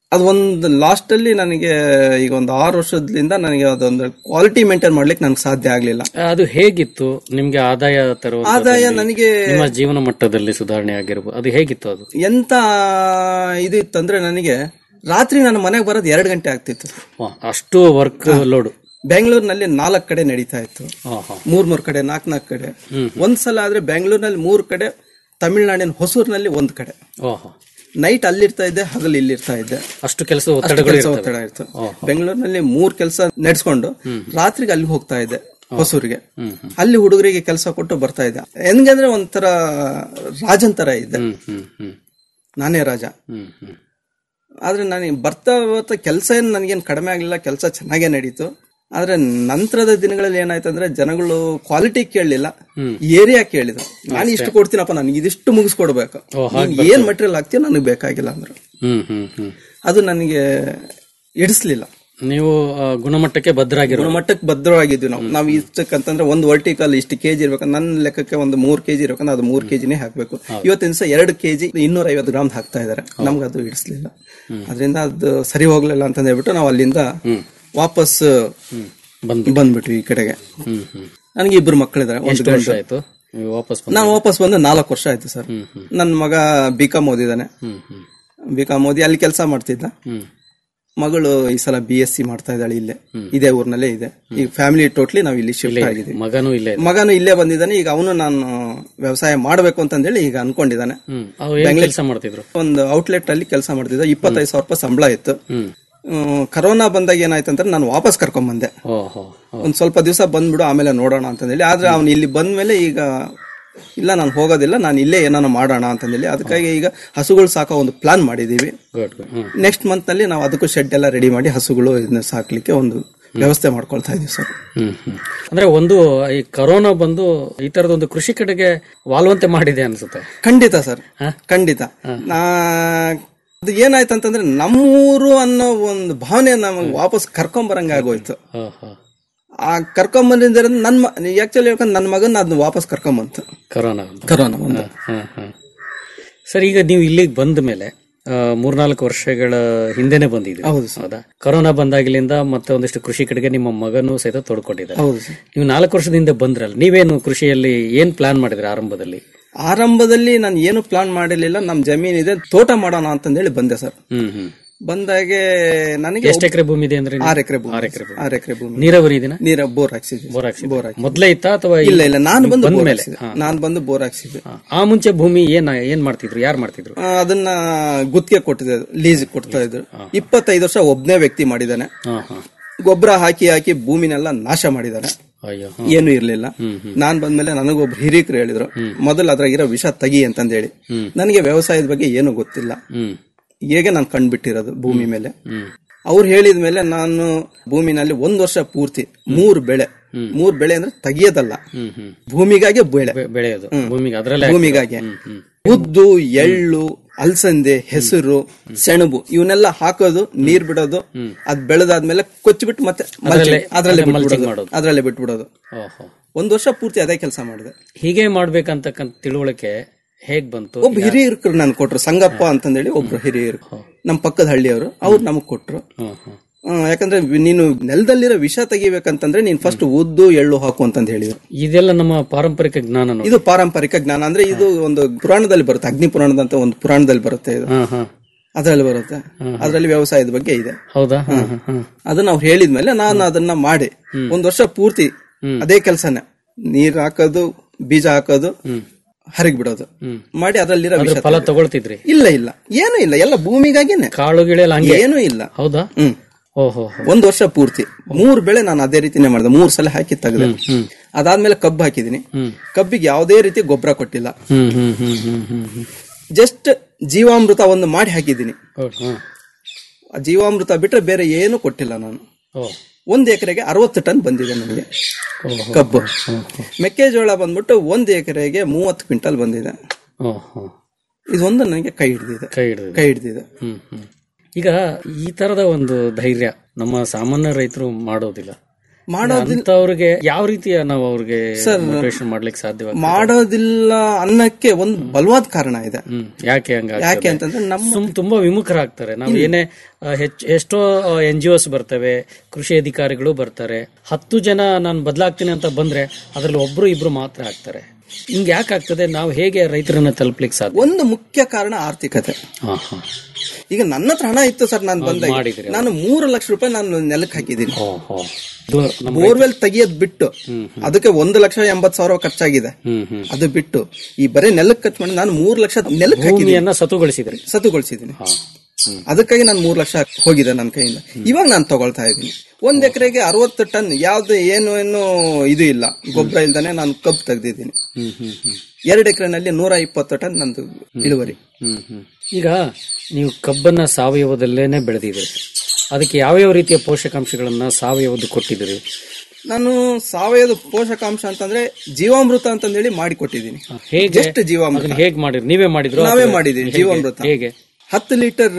[SPEAKER 10] ಅದು ಒಂದು ಲಾಸ್ಟ್ ಅಲ್ಲಿ ನನಗೆ ಈಗ ಒಂದು ಆರು ವರ್ಷದಿಂದ ನನಗೆ ಅದೊಂದು ಕ್ವಾಲಿಟಿ ಮೇಂಟೈನ್ ಮಾಡ್ಲಿಕ್ಕೆ ನನಗೆ ಸಾಧ್ಯ ಆಗ್ಲಿಲ್ಲ
[SPEAKER 9] ಅದು ಹೇಗಿತ್ತು ನಿಮ್ಗೆ ಆದಾಯ ತರುವ
[SPEAKER 10] ಆದಾಯ ನನಗೆ
[SPEAKER 9] ನಿಮ್ಮ ಜೀವನ ಮಟ್ಟದಲ್ಲಿ ಸುಧಾರಣೆ ಆಗಿರ್ಬೋದು ಅದು ಹೇಗಿತ್ತು ಅದು
[SPEAKER 10] ಎಂತ ಇದು ಇತ್ತಂದ್ರೆ ನನಗೆ ರಾತ್ರಿ ನನ್ನ ಮನೆಗೆ ಬರೋದು ಎರಡು ಗಂಟೆ ಆಗ್ತಿತ್ತು
[SPEAKER 9] ವಾ, ಅಷ್ಟು ವರ್ಕ್ ಲೋಡ್
[SPEAKER 10] ಬೆಂಗಳೂರಿನಲ್ಲಿ ನಾಲ್ಕು ಕಡೆ ನಡೀತಾ ಇತ್ತು ಮೂರ್ ಮೂರ್ ಕಡೆ ನಾಲ್ಕು ನಾಲ್ಕು ಕಡೆ ಒಂದ್ಸಲ ಆದ್ರೆ ಬೆಂಗಳೂರಿನಲ್ಲಿ ಮೂರ್ ಕಡೆ ತಮಿಳ್ನಾಡಿನ ಹೊಸೂರಿನಲ್ಲಿ ಒಂದ್ ಕಡೆ
[SPEAKER 9] ಓಹೋ
[SPEAKER 10] ನೈಟ್ ಅಲ್ಲಿರ್ತಾ ಇದ್ದೆ ಹಗಲು ಇಲ್ಲಿರ್ತಾ ಇದ್ದೆ
[SPEAKER 9] ಅಷ್ಟು ಕೆಲಸ
[SPEAKER 10] ಅಷ್ಟು
[SPEAKER 9] ಒತ್ತಡಗಳು
[SPEAKER 10] ಕೆಲಸ
[SPEAKER 9] ಇರ್ತವೆ.
[SPEAKER 10] ಒತ್ತಡ ಇತ್ತು ಬೆಂಗಳೂರಿನಲ್ಲಿ ಮೂರ್ ಕೆಲಸ ನಡೆಸ್ಕೊಂಡು ರಾತ್ರಿಗೆ ಅಲ್ಲಿ ಹೋಗ್ತಾ ಇದ್ದೆ ಹೊಸೂರಿಗೆ ಅಲ್ಲಿ ಹುಡುಗರಿಗೆ ಕೆಲಸ ಕೊಟ್ಟು ಬರ್ತಾ ಇದ್ದೆ ಹೆಂಗಂದ್ರೆ ಒಂಥರ ರಾಜನ್ ತರ ಇದ್ದೆ ನಾನೇ ರಾಜ ಆದ್ರೆ ನನಗೆ ಬರ್ತಾ ಬರ್ತಾ ಕೆಲಸ ಏನು ನನಗೇನು ಕಡಿಮೆ ಆಗಲಿಲ್ಲ ಕೆಲಸ ಚೆನ್ನಾಗೇ ನಡೀತು ಆದ್ರೆ ನಂತರದ ದಿನಗಳಲ್ಲಿ ಏನಾಯ್ತು ಅಂದ್ರೆ ಜನಗಳು ಕ್ವಾಲಿಟಿ ಕೇಳಲಿಲ್ಲ ಏರಿಯಾ ಕೇಳಿದ್ರು ನಾನು ಇಷ್ಟು ಕೊಡ್ತೀನಪ್ಪ ನನಗೆ ಇದಿಷ್ಟು ಮುಗಿಸ್ಕೊಡ್ಬೇಕು ನೀನ್ ಏನ್ ಮಟೀರಿಯಲ್ ಹಾಕ್ತೀಯ ನನಗೆ ಬೇಕಾಗಿಲ್ಲ ಅಂದ್ರು
[SPEAKER 9] ಹ್ಮ್ ಹ್ಮ್ ಹ್ಮ್
[SPEAKER 10] ಅದು ನನಗೆ ಇಡಿಸ್ಲಿಲ್ಲ
[SPEAKER 9] ನೀವು ಆ, ಗುಣಮಟ್ಟಕ್ಕೆ ಭದ್ರಾಗಿರೋ
[SPEAKER 10] ಗುಣಮಟ್ಟಕ್ಕೆ ಭದ್ರವಾಗಿದ್ವಿ ನಾವು ನಾವು ಇಷ್ಟಕ್ಕಂತಂದ್ರೆ ಒಂದು ವರ್ಟಿಕಲ್ ಇಷ್ಟು ಕೆಜಿ ಇರ್ಬೇಕು ನನ್ನ ಲೆಕ್ಕಕ್ಕೆ ಒಂದು ಮೂರ್ ಕೆಜಿ ಇರ್ಬೇಕಂದ್ರೆ ಅದು ಮೂರ್ ಕೆಜಿನೇ ಹಾಕ್ಬೇಕು ಇವತ್ತಿನ ದಿವಸ ಎರಡು ಕೆಜಿ ಇನ್ನೂರ ಐವತ್ತು ಗ್ರಾಮ್ ಹಾಕ್ತಾ ಇದಾರೆ ನಮ್ಗೆ ಅದು ಇಡಿಸ್ಲಿಲ್ಲ ಅದರಿಂದ ಅದು ಸರಿ ಹೋಗ್ಲಿಲ್ಲ ಅಂತ ಹೇಳ್ಬಿಟ್ಟು ನಾವು ಅಲ್ಲಿಂದ ವಾಪಸ್ ಬಂದ್ಬಿಟ್ವಿ ಈ ಕಡೆಗೆ ನನಗೆ ಇಬ್ರು ಮಕ್ಕಳಿದ್ದಾರೆ ಒಂದು
[SPEAKER 9] ಎಷ್ಟು ವರ್ಷ
[SPEAKER 10] ಗಂಡು
[SPEAKER 9] ಆಯ್ತು ನೀವು ವಾಪಸ್ ಬಂದು
[SPEAKER 10] ನಾನು ವಾಪಸ್ ಬಂದು ನಾಲ್ಕು ವರ್ಷ ಆಯ್ತು ಸರ್ ನನ್ನ ಮಗ ಬಿ ಕಾಮ್ ಓದಿದ್ದಾನೆ ಬಿ ಕಾಮ್ ಓದಿ ಅಲ್ಲಿ ಕೆಲಸ ಮಾಡ್ತಿದ್ದ ಮಗಳು ಈ ಸಲ ಬಿ ಎಸ್ ಸಿ ಮಾಡ್ತಾ ಇದ್ದಾಳೆ ಇಲ್ಲೇ ಇದೇ ಊರ್ನಲ್ಲೇ ಇದೆ ಈಗ ಫ್ಯಾಮಿಲಿ ಟೋಟ್ಲಿ ನಾವು ಇಲ್ಲಿ ಶಿಫ್ಟ್ ಆಗಿದ್ದೀವಿ
[SPEAKER 9] ಮಗನೂ ಇಲ್ಲೇ ಇದೆ.
[SPEAKER 10] ಮಗನು ಇಲ್ಲೇ ಬಂದಿದ್ದಾನೆ ಈಗ ಅವನು ನಾನು ವ್ಯವಸಾಯ ಮಾಡಬೇಕು ಅಂತಂದೇಳಿ ಈಗ ಅನ್ಕೊಂಡಿದ್ದಾನೆ
[SPEAKER 9] ಹ್ಮ್ ಅವು ಏನ್
[SPEAKER 10] ಬೆಂಗ್ಳೂರ್-
[SPEAKER 9] ಕೆಲಸ ಮಾಡ್ತಿದ್ರು
[SPEAKER 10] ಒಂದು ಔಟ್ಲೆಟ್ ಅಲ್ಲಿ ಕೆಲಸ ಮಾಡ್ತಿದ್ದ ಇಪ್ಪತ್ತೈದು ಸಾವಿರ ರೂಪಾಯಿ ಸಂಬಳ ಇತ್ತು ಹ್ಮ್, ಕರೋನಾ ಬಂದಾಗ ಏನಾಯ್ತು ಅಂದ್ರೆ ನಾನು ವಾಪಸ್ ಕರ್ಕೊಂಡ್ ಬಂದೆ
[SPEAKER 9] ಓಹೋ
[SPEAKER 10] ಒಂದ್ ಸ್ವಲ್ಪ ದಿವಸ ಬಂದ್ಬಿಡು ಆಮೇಲೆ ನೋಡೋಣ ಅಂತಂದೇಳಿ ಆದ್ರೆ ಅವ್ನು ಇಲ್ಲಿ ಬಂದ್ಮೇಲೆ ಈಗ ಇಲ್ಲ ನಾನು ಹೋಗೋದಿಲ್ಲ ನಾನು ಇಲ್ಲೇ ಏನಾನ ಮಾಡೋಣ ಅಂತಂದೇಳಿ ಅದಕ್ಕಾಗಿ ಈಗ ಹಸುಗಳು ಸಾಕೋ ಒಂದು ಪ್ಲಾನ್ ಮಾಡಿದೀವಿ
[SPEAKER 9] good good hmm
[SPEAKER 10] next month ನಲ್ಲಿ ನಾವು ಅದಕ್ಕೂ ಶೆಡ್ ಎಲ್ಲ ರೆಡಿ ಮಾಡಿ ಹಸುಗಳು ಇದನ್ನ ಸಾಕ್ಲಿಕ್ಕೆ ಒಂದು ವ್ಯವಸ್ಥೆ ಮಾಡ್ಕೊಳ್ತಾ ಇದೀವಿ ಸರ್
[SPEAKER 9] ಹ್ಮ್ ಹ್ಮ್. ಅಂದ್ರೆ ಒಂದು ಈ ಕರೋನಾ ಬಂದು ಈ ತರದೊಂದು ಕೃಷಿ ಕಡೆಗೆ ವಾಲ್ವಂತೆ ಮಾಡಿದೆ ಅನ್ಸುತ್ತೆ
[SPEAKER 10] ಖಂಡಿತ ಸರ್ ಖಂಡಿತ ನಾ ಅದು ಏನಾಯ್ತು ಅಂತಂದ್ರೆ ನಮ್ಮೂರು ಅನ್ನೋ ಒಂದು ಭಾವನೆ ನಮಗೆ ವಾಪಸ್ ಕರ್ಕೊಂಡ್ ಬರಂಗ ಆಗೋಯ್ತು
[SPEAKER 9] ಓಹೋ.
[SPEAKER 10] ಆ ಕರ್ಕೊಂಡ್ ಬಂದಿದ್ದರಿಂದ ನನ್ನ ಆಕ್ಚುಲಿ ಹೇಳ್ಕೊಂಡು ನನ್ನ ಮಗನ ಅದನ್ನ ವಾಪಸ್ ಕರ್ಕೊಂಡ್ ಬಂತು
[SPEAKER 9] ಕರೋನಾ
[SPEAKER 10] ಕರೋನಾ ಒಂದು
[SPEAKER 9] ಹ, ಹ. ಸರ್ ಈಗ ನೀವು ಇಲ್ಲಿಗೆ ಬಂದ ಮೇಲೆ ಆ, ಮೂರ್ನಾಲ್ಕು ವರ್ಷಗಳ ಹಿಂದೆನೆ ಬಂದಿದ್ದೀರಿ
[SPEAKER 10] ಹೌದು
[SPEAKER 9] ಹೌದಾ ಕೊರೋನಾ ಬಂದಾಗಲಿಂದ ಮತ್ತೆ ಒಂದಿಷ್ಟು ಕೃಷಿ ಕಡೆಗೆ ನಿಮ್ಮ ಮಗನೂ ಸಹಿತ ತೊಡ್ಕೊಂಡಿದ್ದಾರೆ
[SPEAKER 10] ಹೌದು ಸರ್
[SPEAKER 9] ನೀವು ನಾಲ್ಕು ವರ್ಷದಿಂದ ಬಂದ್ರಲ್ಲ ನೀವೇನು ಕೃಷಿಯಲ್ಲಿ ಏನ್ ಪ್ಲಾನ್ ಮಾಡಿದ್ರಿ ಆರಂಭದಲ್ಲಿ
[SPEAKER 10] ಆರಂಭದಲ್ಲಿ ನಾನು ಏನು ಪ್ಲಾನ್ ಮಾಡಿರ್ಲಿಲ್ಲ ನಮ್ ಜಮೀನ್ ಇದೆ ತೋಟ ಮಾಡೋಣ ಅಂತಂದೇಳಿ ಬಂದೆ ಸರ್
[SPEAKER 9] ಹ್ಮ್ ಹ್ಮ್
[SPEAKER 10] ಬಂದಾಗೆ ನನಗೆ
[SPEAKER 9] ಎಷ್ಟು ಎಕರೆ ಭೂಮಿ ಇದೆ ಅಂದ್ರೆ
[SPEAKER 10] ಆರು ಎಕರೆ ಭೂಮಿ
[SPEAKER 9] ಆರು ಎಕರೆ ಭೂಮಿ.
[SPEAKER 10] ಆರು ಎಕರೆ ಭೂಮಿ
[SPEAKER 9] ನೀರಾವರಿ ಇದೆನಾ
[SPEAKER 10] ನೀರ ಬೋರ್ ಹಾಕ್ಸಿದ್ವಿ
[SPEAKER 9] ಬೋರ್ ಹಾಕ್ಸಿದ್ರಿ?
[SPEAKER 10] ಬೋರ್ ಹಾಕಿ
[SPEAKER 9] ಮೊದ್ಲೇ ಇತ್ತಾ ಅಥವಾ
[SPEAKER 10] ಇಲ್ಲ ಇಲ್ಲ ನಾನು ಬಂದು
[SPEAKER 9] ಬಂದ
[SPEAKER 10] ಬೋರ್
[SPEAKER 9] ಮೇಲೆ
[SPEAKER 10] ಹಾಕ್ಸಿದ್ದೆ ನಾನು ಬಂದು ಬೋರ್ ಹಾಕ್ಸಿದ್ದೆ
[SPEAKER 9] ಆ ಮುಂಚೆ ಭೂಮಿ ಏನ್ ಏನ್ ಮಾಡ್ತಿದ್ರು ಯಾರು ಮಾಡ್ತಿದ್ರು
[SPEAKER 10] ಆ, ಅದನ್ನ ಗುತ್ತಿಗೆ ಕೊಟ್ಟಿದ್ದೆ ಲೀಸ್ ಕೊಡ್ತಾ ಇದ್ರು ಇಪ್ಪತ್ತೈದು ವರ್ಷ ಒಬ್ನೇ ವ್ಯಕ್ತಿ ಮಾಡಿದಾನೆ
[SPEAKER 9] ಹಾ ಹಾ
[SPEAKER 10] ಗೊಬ್ಬರ ಹಾಕಿ ಹಾಕಿ ಭೂಮಿನೆಲ್ಲ ನಾಶ ಮಾಡಿದಾನೆ
[SPEAKER 9] ಅಯ್ಯೋ
[SPEAKER 10] ಏನು ಇರ್ಲಿಲ್ಲ ನಾನ್ ಬಂದ್ಮೇಲೆ ನನಗೊಬ್ರು ಹಿರೀಕರು ಹೇಳಿದ್ರು ಮೊದಲು ಅದ್ರಾಗಿರೋ ವಿಷ ತೆಗಿ ಅಂತಂದೇಳಿ ನನಗೆ ವ್ಯವಸಾಯದ ಬಗ್ಗೆ ಏನು ಗೊತ್ತಿಲ್ಲ
[SPEAKER 9] ಹ್ಮ್
[SPEAKER 10] ಹೇಗೆ ನಾನು ಕಂಡ್ಬಿಟ್ಟಿರೋದು ಭೂಮಿ ಮೇಲೆ ಅವ್ರು ಹೇಳಿದ ಮೇಲೆ ನಾನು ಭೂಮಿನಲ್ಲಿ ಒಂದ್ ವರ್ಷ ಪೂರ್ತಿ ಮೂರ್ ಬೆಳೆ ಮೂರ್ ಬೆಳೆ ಅಂದ್ರೆ ತೆಗಿಯೋದಲ್ಲ ಭೂಮಿಗಾಗಿ ಬೆಳೆ
[SPEAKER 9] ಬೆ- ಬೆಳೆಯೋದು ಭೂಮಿಗೆ ಅದ್ರಲ್ಲೇ
[SPEAKER 10] ಭೂಮಿಗಾಗಿ ಉದ್ದು ಎಳ್ಳು ಅಲಸಂದೆ ಹೆಸರು ಸೆಣಬು ಇವನ್ನೆಲ್ಲ ಹಾಕೋದು ನೀರ್ ಬಿಡೋದು ಅದ್ ಬೆಳೆದಾದ್ಮೇಲೆ ಕೊಚ್ಚಿಬಿಟ್ಟು ಮತ್ತೆ
[SPEAKER 9] ಅದ್ರಲ್ಲೇ-
[SPEAKER 10] ಅದ್ರಲ್ಲೇ
[SPEAKER 9] ಅದೇ mulching
[SPEAKER 10] ಬಿಟ್ಬಿಡೋದು
[SPEAKER 9] ಮಾಡೋದು.
[SPEAKER 10] ಅದ್ರಲ್ಲೇ ಬಿಟ್ಬಿಡೋದು
[SPEAKER 9] ಓಹೋ
[SPEAKER 10] ಒಂದ್ ವರ್ಷ ಪೂರ್ತಿ ಅದೇ ಕೆಲಸ ಮಾಡಿದೆ
[SPEAKER 9] ಹೀಗೆ ಮಾಡ್ಬೇಕಂತಕ್ಕಂತ ತಿಳುವಳಿಕೆ ಹೇಗ್ ಬಂತು
[SPEAKER 10] ಒಬ್ಬ ಹಿರಿಯರು ನನ್ ಕೊಟ್ರು ಸಂಗಪ್ಪ ಅಂತಂದೇಳಿ ಒಬ್ರು ಹಿರಿಯರು ನಮ್ ಪಕ್ಕದ ಹಳ್ಳಿಯವರು ಅವ್ರು ನಮಗ್ ಕೊಟ್ರು
[SPEAKER 9] ಹ್ಮ್ ಹ್ಮ್
[SPEAKER 10] ಹ್ಮ್, ಯಾಕಂದ್ರೆ ನೀನು ನೆಲದಲ್ಲಿರೋ ವಿಷ ತೆಗಿಬೇಕಂತಂದ್ರೆ ನೀನ್ ಫಸ್ಟ್ ಉದ್ದು ಎಳ್ಳು ಹಾಕು ಅಂತಂದ್ ಹೇಳಿದ್ರು
[SPEAKER 9] ಇದೆಲ್ಲ ನಮ್ಮ ಪಾರಂಪರಿಕ ಜ್ಞಾನ ನೋಡಿ
[SPEAKER 10] ಇದು ಪಾರಂಪರಿಕ ಜ್ಞಾನ ಅಂದ್ರೆ ಇದು ಒಂದು ಪುರಾಣದಲ್ಲಿ ಬರುತ್ತೆ ಅಗ್ನಿ ಪುರಾಣದ ಅಂತ ಒಂದು ಪುರಾಣದಲ್ಲಿ ಬರುತ್ತೆ ಇದು
[SPEAKER 9] ಹಾ ಹಾ
[SPEAKER 10] ಅದ್ರಲ್ಲಿ ಬರುತ್ತೆ ಅದ್ರಲ್ಲಿ ವ್ಯವಸಾಯದ ಬಗ್ಗೆ ಇದೆ
[SPEAKER 9] ಹೌದಾ ಹಾ ಹಾ ಹಾ
[SPEAKER 10] ಅದನ್ನ ಅವ್ರು ಹೇಳಿದ್ಮೇಲೆ ನಾನು ಅದನ್ನ ಮಾಡಿ ಒಂದ್ ವರ್ಷ ಪೂರ್ತಿ ಅದೇ ಕೆಲ್ಸನೇ ನೀರ್ ಹಾಕೋದು ಬೀಜ ಹಾಕೋದು ಹರಿಗ್ ಬಿಡೋದು ಮಾಡಿ ಅದ್ರಲ್ಲಿರೋ ವಿಷ
[SPEAKER 9] ಫಲ
[SPEAKER 10] ತೆಗ್ದು-
[SPEAKER 9] ತಗೊಳ್ತಿದ್ರಿ
[SPEAKER 10] ಇಲ್ಲ ಇಲ್ಲ ಏನು ಇಲ್ಲ ಎಲ್ಲ ಭೂಮಿಗಾಗಿನೇ
[SPEAKER 9] ಕಾಳು ಗಿಳೆಲ್ಲ ಹಂಗೆ
[SPEAKER 10] ಏನೂ ಇಲ್ಲ
[SPEAKER 9] ಹೌದಾ
[SPEAKER 10] ಹ್ಮ್
[SPEAKER 9] ಓಹೋ
[SPEAKER 10] ಒಂದ್ ವರ್ಷ ಪೂರ್ತಿ ಮೂರ್ ಬೆಳೆ ನಾನು ಅದೇ ರೀತಿನೇ ಮಾಡಿದೆ ಮೂರ್ ಸಲ ಹಾಕಿ ತೆಗೆದೆ ಅದಾದ್ಮೇಲೆ ಕಬ್ಬು ಹಾಕಿದೀನಿ ಕಬ್ಬಿಗೆ ಯಾವುದೇ ರೀತಿ ಗೊಬ್ಬರ ಕೊಟ್ಟಿಲ್ಲ
[SPEAKER 9] ಹ್ಮ್ ಹ್ಮ್ ಹ್ಮ್ ಹ್ಮ್ ಹ್ಮ್ ಹ್ಮ್
[SPEAKER 10] ಜಸ್ಟ್ ಜೀವಾಮೃತ ಒಂದು ಮಾಡಿ ಹಾಕಿದ್ದೀನಿ
[SPEAKER 9] ಹೌದ್, ಹ್ಮ್.
[SPEAKER 10] ಆ ಜೀವಾಮೃತ ಬಿಟ್ರೆ ಬೇರೆ ಏನು ಕೊಟ್ಟಿಲ್ಲ ನಾನು
[SPEAKER 9] ಓ
[SPEAKER 10] ಒಂದ್ ಎಕರೆಗೆ ಅರವತ್ತು ಟನ್ ಬಂದಿದೆ ನನಗೆ ಕಬ್ಬು ಮೆಕ್ಕೆಜೋಳ ಬಂದ್ಬಿಟ್ಟು ಒಂದ್ ಎಕರೆಗೆ ಮೂವತ್ತು ಕ್ವಿಂಟಲ್ ಬಂದಿದೆ
[SPEAKER 9] ಓಹೋ
[SPEAKER 10] ಇದೊಂದು ನನಗೆ ಕೈ ಹಿಡಿದಿದೆ
[SPEAKER 9] ಕೈ ಹಿಡಿದು
[SPEAKER 10] ಕೈ ಹಿಡಿದಿದೆ
[SPEAKER 9] ಹ್ಮ್ ಹ್ಮ್ ಈಗ ಈ ತರದ ಒಂದು ಧೈರ್ಯ ನಮ್ಮ ಸಾಮಾನ್ಯ ರೈತರು ಮಾಡೋದಿಲ್ಲ
[SPEAKER 10] ಮಾಡೋದಿಲ್ಲ
[SPEAKER 9] ಅಂತವ್ರಿಗೆ ಯಾವ ರೀತಿಯ ನಾವು ಅವ್ರಿಗೆ
[SPEAKER 10] ಸರ್,
[SPEAKER 9] ಮೋಟಿವೇಶನ್ ಮಾಡ್ಲಿಕ್ಕೆ ಸಾಧ್ಯವಾಗ್ತದೆ
[SPEAKER 10] ಮಾಡೋದಿಲ್ಲ ಅನ್ನಕ್ಕೆ ಒಂದು ಬಲವಾದ ಕಾರಣ ಇದೆ
[SPEAKER 9] ಹ್ಮ್ ಯಾಕೆ ಹಂಗ
[SPEAKER 10] ಯಾಕೆ ಅಂತಂದ್ರೆ ನಮ್ಮ
[SPEAKER 9] ಸುಮ್ ತುಂಬಾ ವಿಮುಖರಾಗ್ತಾರೆ ನಾವು ಏನೇ ಆ, ಹೆಚ್ಚ್ ಎಷ್ಟೋ ಎನ್ ಜಿ ಒಸ್ ಬರ್ತವೆ ಕೃಷಿ ಅಧಿಕಾರಿಗಳು ಬರ್ತಾರೆ ಹತ್ತು ಜನ ನಾನು ಬದಲಾಗ್ತೀನಿ ಅಂತ ಬಂದ್ರೆ ಅದ್ರಲ್ಲಿ ಒಬ್ರು ಇಬ್ರು ಮಾತ್ರ ಆಗ್ತಾರೆ ಹಿಂಗ್ ಯಾಕೆ ಆಗ್ತದೆ ನಾವು ಹೇಗೆ ರೈತರನ್ನ ತಲುಪ್ಲಿಕ್ಕೆ ಸಾಧ್ಯ
[SPEAKER 10] ಒಂದು ಮುಖ್ಯ ಕಾರಣ ಆರ್ಥಿಕತೆ
[SPEAKER 9] ಹಾ ಹಾ
[SPEAKER 10] ಈಗ ನನ್ನ ಹತ್ರ ಹಣ ಇತ್ತು ಸರ್ ನಾನು ಬಂದಾಗ
[SPEAKER 9] ಮಾಡಿದ್ರಿ.
[SPEAKER 10] ನಾನು ಮೂರು ಲಕ್ಷ ರೂಪಾಯಿ ನಾನು ನೆಲಕ್ಕೆ ಹಾಕಿದ್ದೀನಿ
[SPEAKER 9] ಓಹೋ ಇದು ನಮ್ಮ
[SPEAKER 10] ಬೋರ್ವೆಲ್ ತೆಗಿಯೋದ್ ಬಿಟ್ಟು ಅದಕ್ಕೆ ಒಂದು ಲಕ್ಷ ಎಂಬತ್ ಸಾವಿರ ಖರ್ಚಾಗಿದೆ
[SPEAKER 9] ಹ್ಮ್ ಹ್ಮ್
[SPEAKER 10] ಅದು ಬಿಟ್ಟು ಈ ಬರೀ ನೆಲಕ್ಕೆ ಖರ್ಚು ಮಾಡಿ ನಾನು ಮೂರು ಲಕ್ಷ ನೆಲಕ್ಕೆ ಹಾಕಿದ್ದೀನಿ
[SPEAKER 9] ಭೂಮಿಯನ್ನ ಸತುಗೊಳಿಸಿದ್ರಿ
[SPEAKER 10] ಸತುಗೊಳಿಸಿದ್ದೀನಿ ಅದಕ್ಕಾಗಿ ನಾನು ಮೂರು ಲಕ್ಷ ಹೋಗಿದೆ ನನ್ನ ಕೈಯಿಂದ ಇವಾಗ ನಾನು ತಗೊಳ್ತಾ ಇದ್ದೀನಿ ಒಂದ್ ಎಕರೆಗೆ ಅರವತ್ತು ಟನ್ ಯಾವ್ದು ಏನು ಏನು ಇದು ಇಲ್ಲ ಗೊಬ್ಬರ ಇಲ್ದಾನೆ ನಾನು ಕಬ್ಬು ತೆಗ್ದಿದ್ದೀನಿ
[SPEAKER 9] ಹ್ಮ್ ಹ್ಮ್ ಹ್ಮ್
[SPEAKER 10] ಎರಡು ಎಕರೆನಲ್ಲಿ ನೂರ ಇಪ್ಪತ್ತು ಟನ್ ನಂದು ಇಳುವರಿ
[SPEAKER 9] ಹ್ಮ್ ಹ್ಮ್ ಈಗ ನೀವು ಕಬ್ಬನ್ನ ಸಾವಯವದಲ್ಲೇನೆ ಬೆಳೆದಿದ್ದೀರಿ ಅದಕ್ಕೆ ಯಾವ್ಯಾವ ರೀತಿಯ ಪೋಷಕಾಂಶಗಳನ್ನ ಸಾವಯವದ್ದು ಕೊಟ್ಟಿದ್ದೀರಿ
[SPEAKER 10] ನಾನು ಸಾವಯವ ಪೋಷಕಾಂಶ ಅಂತಂದ್ರೆ ಜೀವಾಮೃತ ಅಂತಂದೇಳಿ ಮಾಡಿ ಕೊಟ್ಟಿದ್ದೀನಿ
[SPEAKER 9] ಹೇಗೆ
[SPEAKER 10] ಜಸ್ಟ್ ಜೀವಾಮೃತ
[SPEAKER 9] ಅದನ್ನ ಹೇಗ್ ಮಾಡಿರಿ ನೀವೇ ಮಾಡಿದ್ರು
[SPEAKER 10] ನಾವೇ
[SPEAKER 9] ಅಥವಾ
[SPEAKER 10] ಮಾಡಿದ್ದೀವಿ
[SPEAKER 9] ಹೇಗೆ?
[SPEAKER 10] ಜೀವಾಮೃತ
[SPEAKER 9] ಹೇಗೆ
[SPEAKER 10] ಹತ್ತು ಲೀಟರ್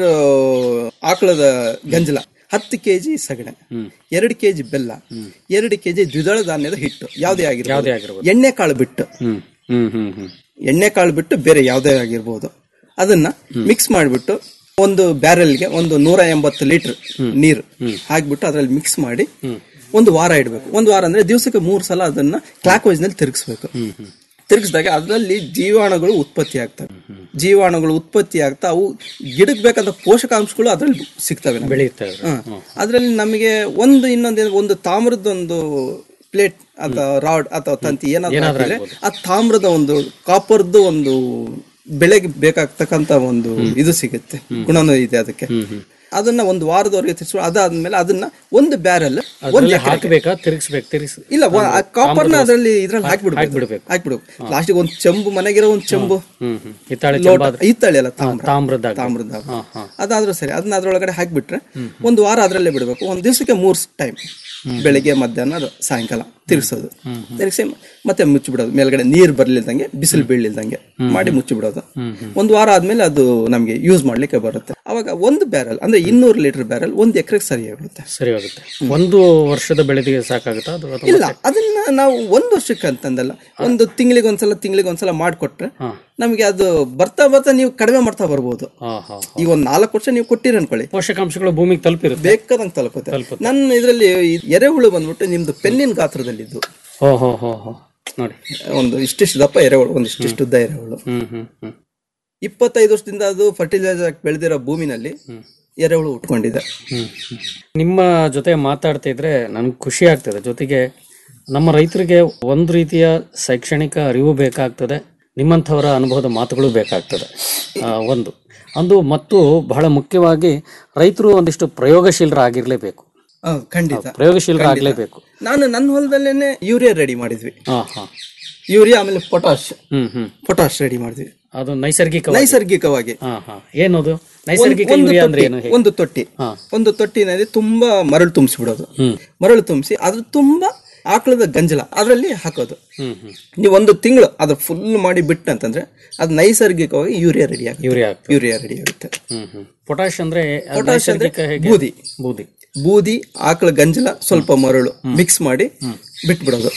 [SPEAKER 10] ಆಕಳದ ಗಂಜಲ ಹತ್ತು ಕೆಜಿ ಸಗಣೆ ಎರಡು ಕೆಜಿ ಬೆಲ್ಲ ಎರಡು ಕೆಜಿ ದ್ವಿದಳ ಧಾನ್ಯದ ಹಿಟ್ಟು ಯಾವುದೇ
[SPEAKER 9] ಯಾವುದೇ
[SPEAKER 10] ಆಗಿರ್ಬೋದು
[SPEAKER 9] ಆಗಿರ್ಬೋದು.
[SPEAKER 10] ಎಣ್ಣೆ ಕಾಳು ಬಿಟ್ಟು
[SPEAKER 9] ಹ್ಮ್ ಹ್ಮ್ ಹ್ಮ್ ಹ್ಮ್
[SPEAKER 10] ಎಣ್ಣೆ ಕಾಳು ಬಿಟ್ಟು ಬೇರೆ ಯಾವುದೇ ಆಗಿರ್ಬೋದು ಅದನ್ನ ಮಿಕ್ಸ್ ಮಾಡಿಬಿಟ್ಟು ಒಂದು ಬ್ಯಾರೆಲ್ಗೆ ಒಂದು ನೂರ ಎಂಬತ್ತು ಲೀಟರ್ ನೀರು ಹಾಕ್ಬಿಟ್ಟು ಅದ್ರಲ್ಲಿ ಮಿಕ್ಸ್ ಮಾಡಿ ಒಂದು ವಾರ ಇಡಬೇಕು ಒಂದು ವಾರ ಅಂದ್ರೆ ದಿವಸಕ್ಕೆ ಮೂರು ಸಲ ಅದನ್ನ ಕ್ಲಾಕ್ ವೈಸ್ ನಲ್ಲಿ ತಿರುಗಿಸ್ಬೇಕು ತಿರುಗಿಸಿದಾಗ ಅದರಲ್ಲಿ ಜೀವಾಣುಗಳು ಉತ್ಪತ್ತಿ ಆಗ್ತವೆ ಜೀವಾಣುಗಳು ಉತ್ಪತ್ತಿ ಆಗ್ತಾ ಅವು ಗಿಡಕ್ಕೆ ಬೇಕಾದ ಪೋಷಕಾಂಶಗಳು ಅದರಲ್ಲಿ ಸಿಗ್ತವೆ ನಮ್ಗೆ.
[SPEAKER 9] ಬೆಳೆಯುತ್ತೆ ಅದು.
[SPEAKER 10] ಹ. ಅದ್ರಲ್ಲಿ ನಮಗೆ ಒಂದು ಇನ್ನೊಂದು ಒಂದು ತಾಮ್ರದ ಒಂದು ಪ್ಲೇಟ್ ಅಥವಾ ರಾಡ್ ಅಥವಾ ತಂತಿ ಏನಾದ್ರು
[SPEAKER 9] ಏನಾದ್ರೂ
[SPEAKER 10] ಹಾಕಿದ್ರೆ ಆ ತಾಮ್ರದ ಒಂದು ಕಾಪರ್ದು ಒಂದು ಬೆಳೆಗೆ ಬೇಕಾಗ್ತಕ್ಕಂತ ಒಂದು ಇದು ಸಿಗುತ್ತೆ ಗುಣನೂ ಇದೆ ಅದಕ್ಕೆ ಅದನ್ನ ಒಂದು ವಾರದವರೆಗೆ ತಿರ್ಸ್ಕೊಂಡು ಅದಾದ್ಮೇಲೆ ಅದನ್ನ ಒಂದು ಬ್ಯಾರಲ್ ಒಂದು
[SPEAKER 9] ಅದ್ರಲ್ಲಿ ಹಾಕ್ಬೇಕಾ ತಿರುಗಿಸ್ಬೇಕು ತಿರುಗಿಸ್
[SPEAKER 10] ಇಲ್ಲ ಕಾಪರ್ನ ಅದರಲ್ಲಿ ಇದ್ರಲ್ಲಿ ಹಾಕ್ಬಿಡ್ಬೇಕು
[SPEAKER 9] ಹಾಕ್ಬಿಡ್ಬೇಕು.
[SPEAKER 10] ಹಾಕ್ಬಿಡ್ಬೇಕು ಲಾಸ್ಟಿಗೆ ಒಂದು ಚೆಂಬು ಮನೆಗಿರೋ ಒಂದು ಚೆಂಬು
[SPEAKER 9] ಹ್ಮ್ ಹ್ಮ್ ಹಿತ್ತಾಳೆ
[SPEAKER 10] ಲೋಟ
[SPEAKER 9] ಚೆಂಬಾದ್ರೆ
[SPEAKER 10] ಹಿತ್ತಾಳೆ ಅಲ್ಲ ತಾಮ್ರ
[SPEAKER 9] ತಾಮ್ರದ
[SPEAKER 10] ತಾಮ್ರದ ಅದಾದ್ರೂ ಸರಿ ಅದನ್ನ ಅದ್ರೊಳಗಡೆ ಹಾಕ್ಬಿಟ್ರೆ ಒಂದು ವಾರ ಅದ್ರಲ್ಲೇ ಬಿಡಬೇಕು ಒಂದ್ ದಿವಸಕ್ಕೆ ಮೂರ್ ಟೈಮ್ ಬೆಳಿಗ್ಗೆ ಮಧ್ಯಾಹ್ನ ರ- ಸಾಯಂಕಾಲ ತಿರ್ಗಿಸೋದು ತಿರ್ಗಿಸಿ ಮತ್ತೆ ಮುಚ್ಚಿಬಿಡೋದು ಮೇಲ್ಗಡೆ ನೀರ್ ಬರ್ಲಿಲ್ದಂಗೆ ಬಿಸಿಲು ಬೀಳಿಲ್ದಂಗೆ ಮಾಡಿ ಮುಚ್ಚಿಬಿಡೋದು ಒಂದು ವಾರ ಆದ್ಮೇಲೆ ಅದು ನಮ್ಗೆ ಯೂಸ್ ಮಾಡ್ಲಿಕ್ಕೆ ಬರುತ್ತೆ ಅವಾಗ ಒಂದು ಬ್ಯಾರಲ್ ಅಂದ್ರೆ ಇನ್ನೂರು ಲೀಟರ್ ಬ್ಯಾರಲ್ ಒಂದ್ ಎಕರೆಗೆ ಸರಿ ಆಗುತ್ತೆ
[SPEAKER 9] ಸರಿ ಹೋಗುತ್ತೆ ಒಂದು ವರ್ಷದ ಬೆಳೆದಿಗೆ ಸಾಕಾಗುತ್ತಾ ಅದು ಅಥವಾ
[SPEAKER 10] ಇಲ್ಲ ಅದನ್ನ ನಾವು ಒಂದು ವರ್ಷಕ್ಕೆ ಅಂತಂದಲ್ಲ ಒಂದು ತಿಂಗಳಿಗೆ ಒಂದ್ಸಲ ತಿಂಗಳಿಗೆ ಒಂದ್ಸಲ ಮಾಡಿಕೊಟ್ರೆ ನಮ್ಗೆ ಅದು ಬರ್ತಾ ಬರ್ತಾ ನೀವು ಕಡಿಮೆ ಮಾಡ್ತಾ ಬರ್ಬೋದು
[SPEAKER 9] ಹಾ ಹಾ
[SPEAKER 10] ಈಗ ಒಂದ್ ನಾಲ್ಕು ವರ್ಷ ನೀವು ಕೊಟ್ಟಿರಿ ಅನ್ಕೊಳ್ಳಿ
[SPEAKER 9] ಪೋಷಕಾಂಶಗಳು ಭೂಮಿಗೆ ತಲುಪಿರುತ್ತೆ
[SPEAKER 10] ಬೇಕಾದಂಗೆ ತಲುಪುತ್ತೆ ನನ್ನ ಇದರಲ್ಲಿ ಎರೆಹುಳು ಬಂದ್ಬಿಟ್ಟು ನಿಮ್ದು ಪೆನ್ನಿನ ಗಾತ್ರದಲ್ಲಿದ್ದು
[SPEAKER 9] ಹೋ ಹೋ ಹೋ ಹೋ ನೋಡಿ
[SPEAKER 10] ಒಂದು ಇಷ್ಟಿಷ್ಟು ದಪ್ಪ ಎರೆಹುಳು ಒಂದು ಇಷ್ಟಿಷ್ಟು ಉದ್ದ ಎರೆಹುಳು
[SPEAKER 9] ಹ್ಮ್ ಹ್ಮ್ ಹ್ಮ್
[SPEAKER 10] ಇಪ್ಪತ್ತೈದು ವರ್ಷದಿಂದ ಅದು ಫರ್ಟಿಲೈಸರ್ ಬೆಳೆದಿರೋ ಭೂಮಿನಲ್ಲಿ ಎರೆಹುಳು ಉಟ್ಕೊಂಡಿದೆ
[SPEAKER 9] ಹ್ಮ್. ನಿಮ್ಮ ಜೊತೆ ಮಾತಾಡ್ತಾ ಇದ್ರೆ ನನ್ಗೆ ಖುಷಿ ಆಗ್ತದೆ ಜೊತೆಗೆ ನಮ್ಮ ರೈತರಿಗೆ ಒಂದು ರೀತಿಯ ಶೈಕ್ಷಣಿಕ ಅರಿವು ಬೇಕಾಗ್ತದೆ ನಿಮ್ಮಂಥವರ ಅನುಭವದ ಮಾತುಗಳು ಬೇಕಾಗ್ತದೆ ಆ, ಒಂದು ಅಂದು ಮತ್ತು ಬಹಳ ಮುಖ್ಯವಾಗಿ ರೈತರು ಒಂದಿಷ್ಟು ಪ್ರಯೋಗಶೀಲರಾಗಿರ್ಲೇಬೇಕು
[SPEAKER 10] ಹೌದು, ಖಂಡಿತ
[SPEAKER 9] ಪ್ರಯೋಗಶೀಲರಾಗಲೇಬೇಕು
[SPEAKER 10] ನಾನು ನನ್ನ ಹೊಲದಲ್ಲೇನೆ ಯೂರಿಯಾ ರೆಡಿ ಮಾಡಿದ್ವಿ
[SPEAKER 9] ಹಾ ಹಾ
[SPEAKER 10] ಯೂರಿಯಾ ಆಮೇಲೆ potash
[SPEAKER 9] hmm hmm
[SPEAKER 10] potash ready ಮಾಡಿದ್ವಿ
[SPEAKER 9] ಅದು ನೈಸರ್ಗಿಕ
[SPEAKER 10] ನೈಸರ್ಗಿಕವಾಗಿ
[SPEAKER 9] ಹಾ ಹಾ ಏನದು ನೈಸರ್ಗಿಕ
[SPEAKER 10] ಒಂದು
[SPEAKER 9] ಯೂರಿಯಾ ಅಂದ್ರೆ
[SPEAKER 10] ತೊಟ್ಟಿ-
[SPEAKER 9] ಏನು ಹೇಗೆ?
[SPEAKER 10] ಒಂದು ತೊಟ್ಟಿ
[SPEAKER 9] ಹಾ.
[SPEAKER 10] ಒಂದು ತೊಟ್ಟಿನಲ್ಲಿ ತುಂಬಾ ಮರಳು ತುಂಬಿಸ್ಬಿಡೋದು
[SPEAKER 9] ಹ್ಮ್
[SPEAKER 10] ಮರಳು ತುಂಬಿಸಿ ಅದ್ರ ತುಂಬಾ ಆಕಳದ ಗಂಜಲ ಅದರಲ್ಲಿ ಹಾಕೋದು
[SPEAKER 9] ಹ್ಮ್ ಹ್ಮ್
[SPEAKER 10] ನೀವು ಒಂದು ತಿಂಗಳು ಅದು ಫುಲ್ ಮಾಡಿ ಬಿಟ್ಟು ಅಂತಂದ್ರೆ ಅದು ನೈಸರ್ಗಿಕವಾಗಿ ಯೂರಿಯಾ ರೆಡಿ ಆಗುತ್ತೆ
[SPEAKER 9] ಯೂರಿಯಾ ಆಗ್ತದೆ
[SPEAKER 10] ಯೂರಿಯಾ ರೆಡಿ ಆಗುತ್ತೆ
[SPEAKER 9] ಹ್ಮ್ ಹ್ಮ್ ಪೊಟ್ಯಾಶ್ ಅಂದ್ರೆ ಅದು
[SPEAKER 10] ಪೊಟ್ಯಾಶ್ ಅಂದ್ರೆ
[SPEAKER 9] ನೈಸರ್ಗಿಕ ಹೇಗೆ
[SPEAKER 10] ಬೂದಿ.
[SPEAKER 9] ಬೂದಿ
[SPEAKER 10] ಬೂದಿ ಆಕಳ ಗಂಜಲ ಸ್ವಲ್ಪ ಮರಳು ಮಿಕ್ಸ್ ಮಾಡಿ ಬಿಟ್ಬಿಡೋದು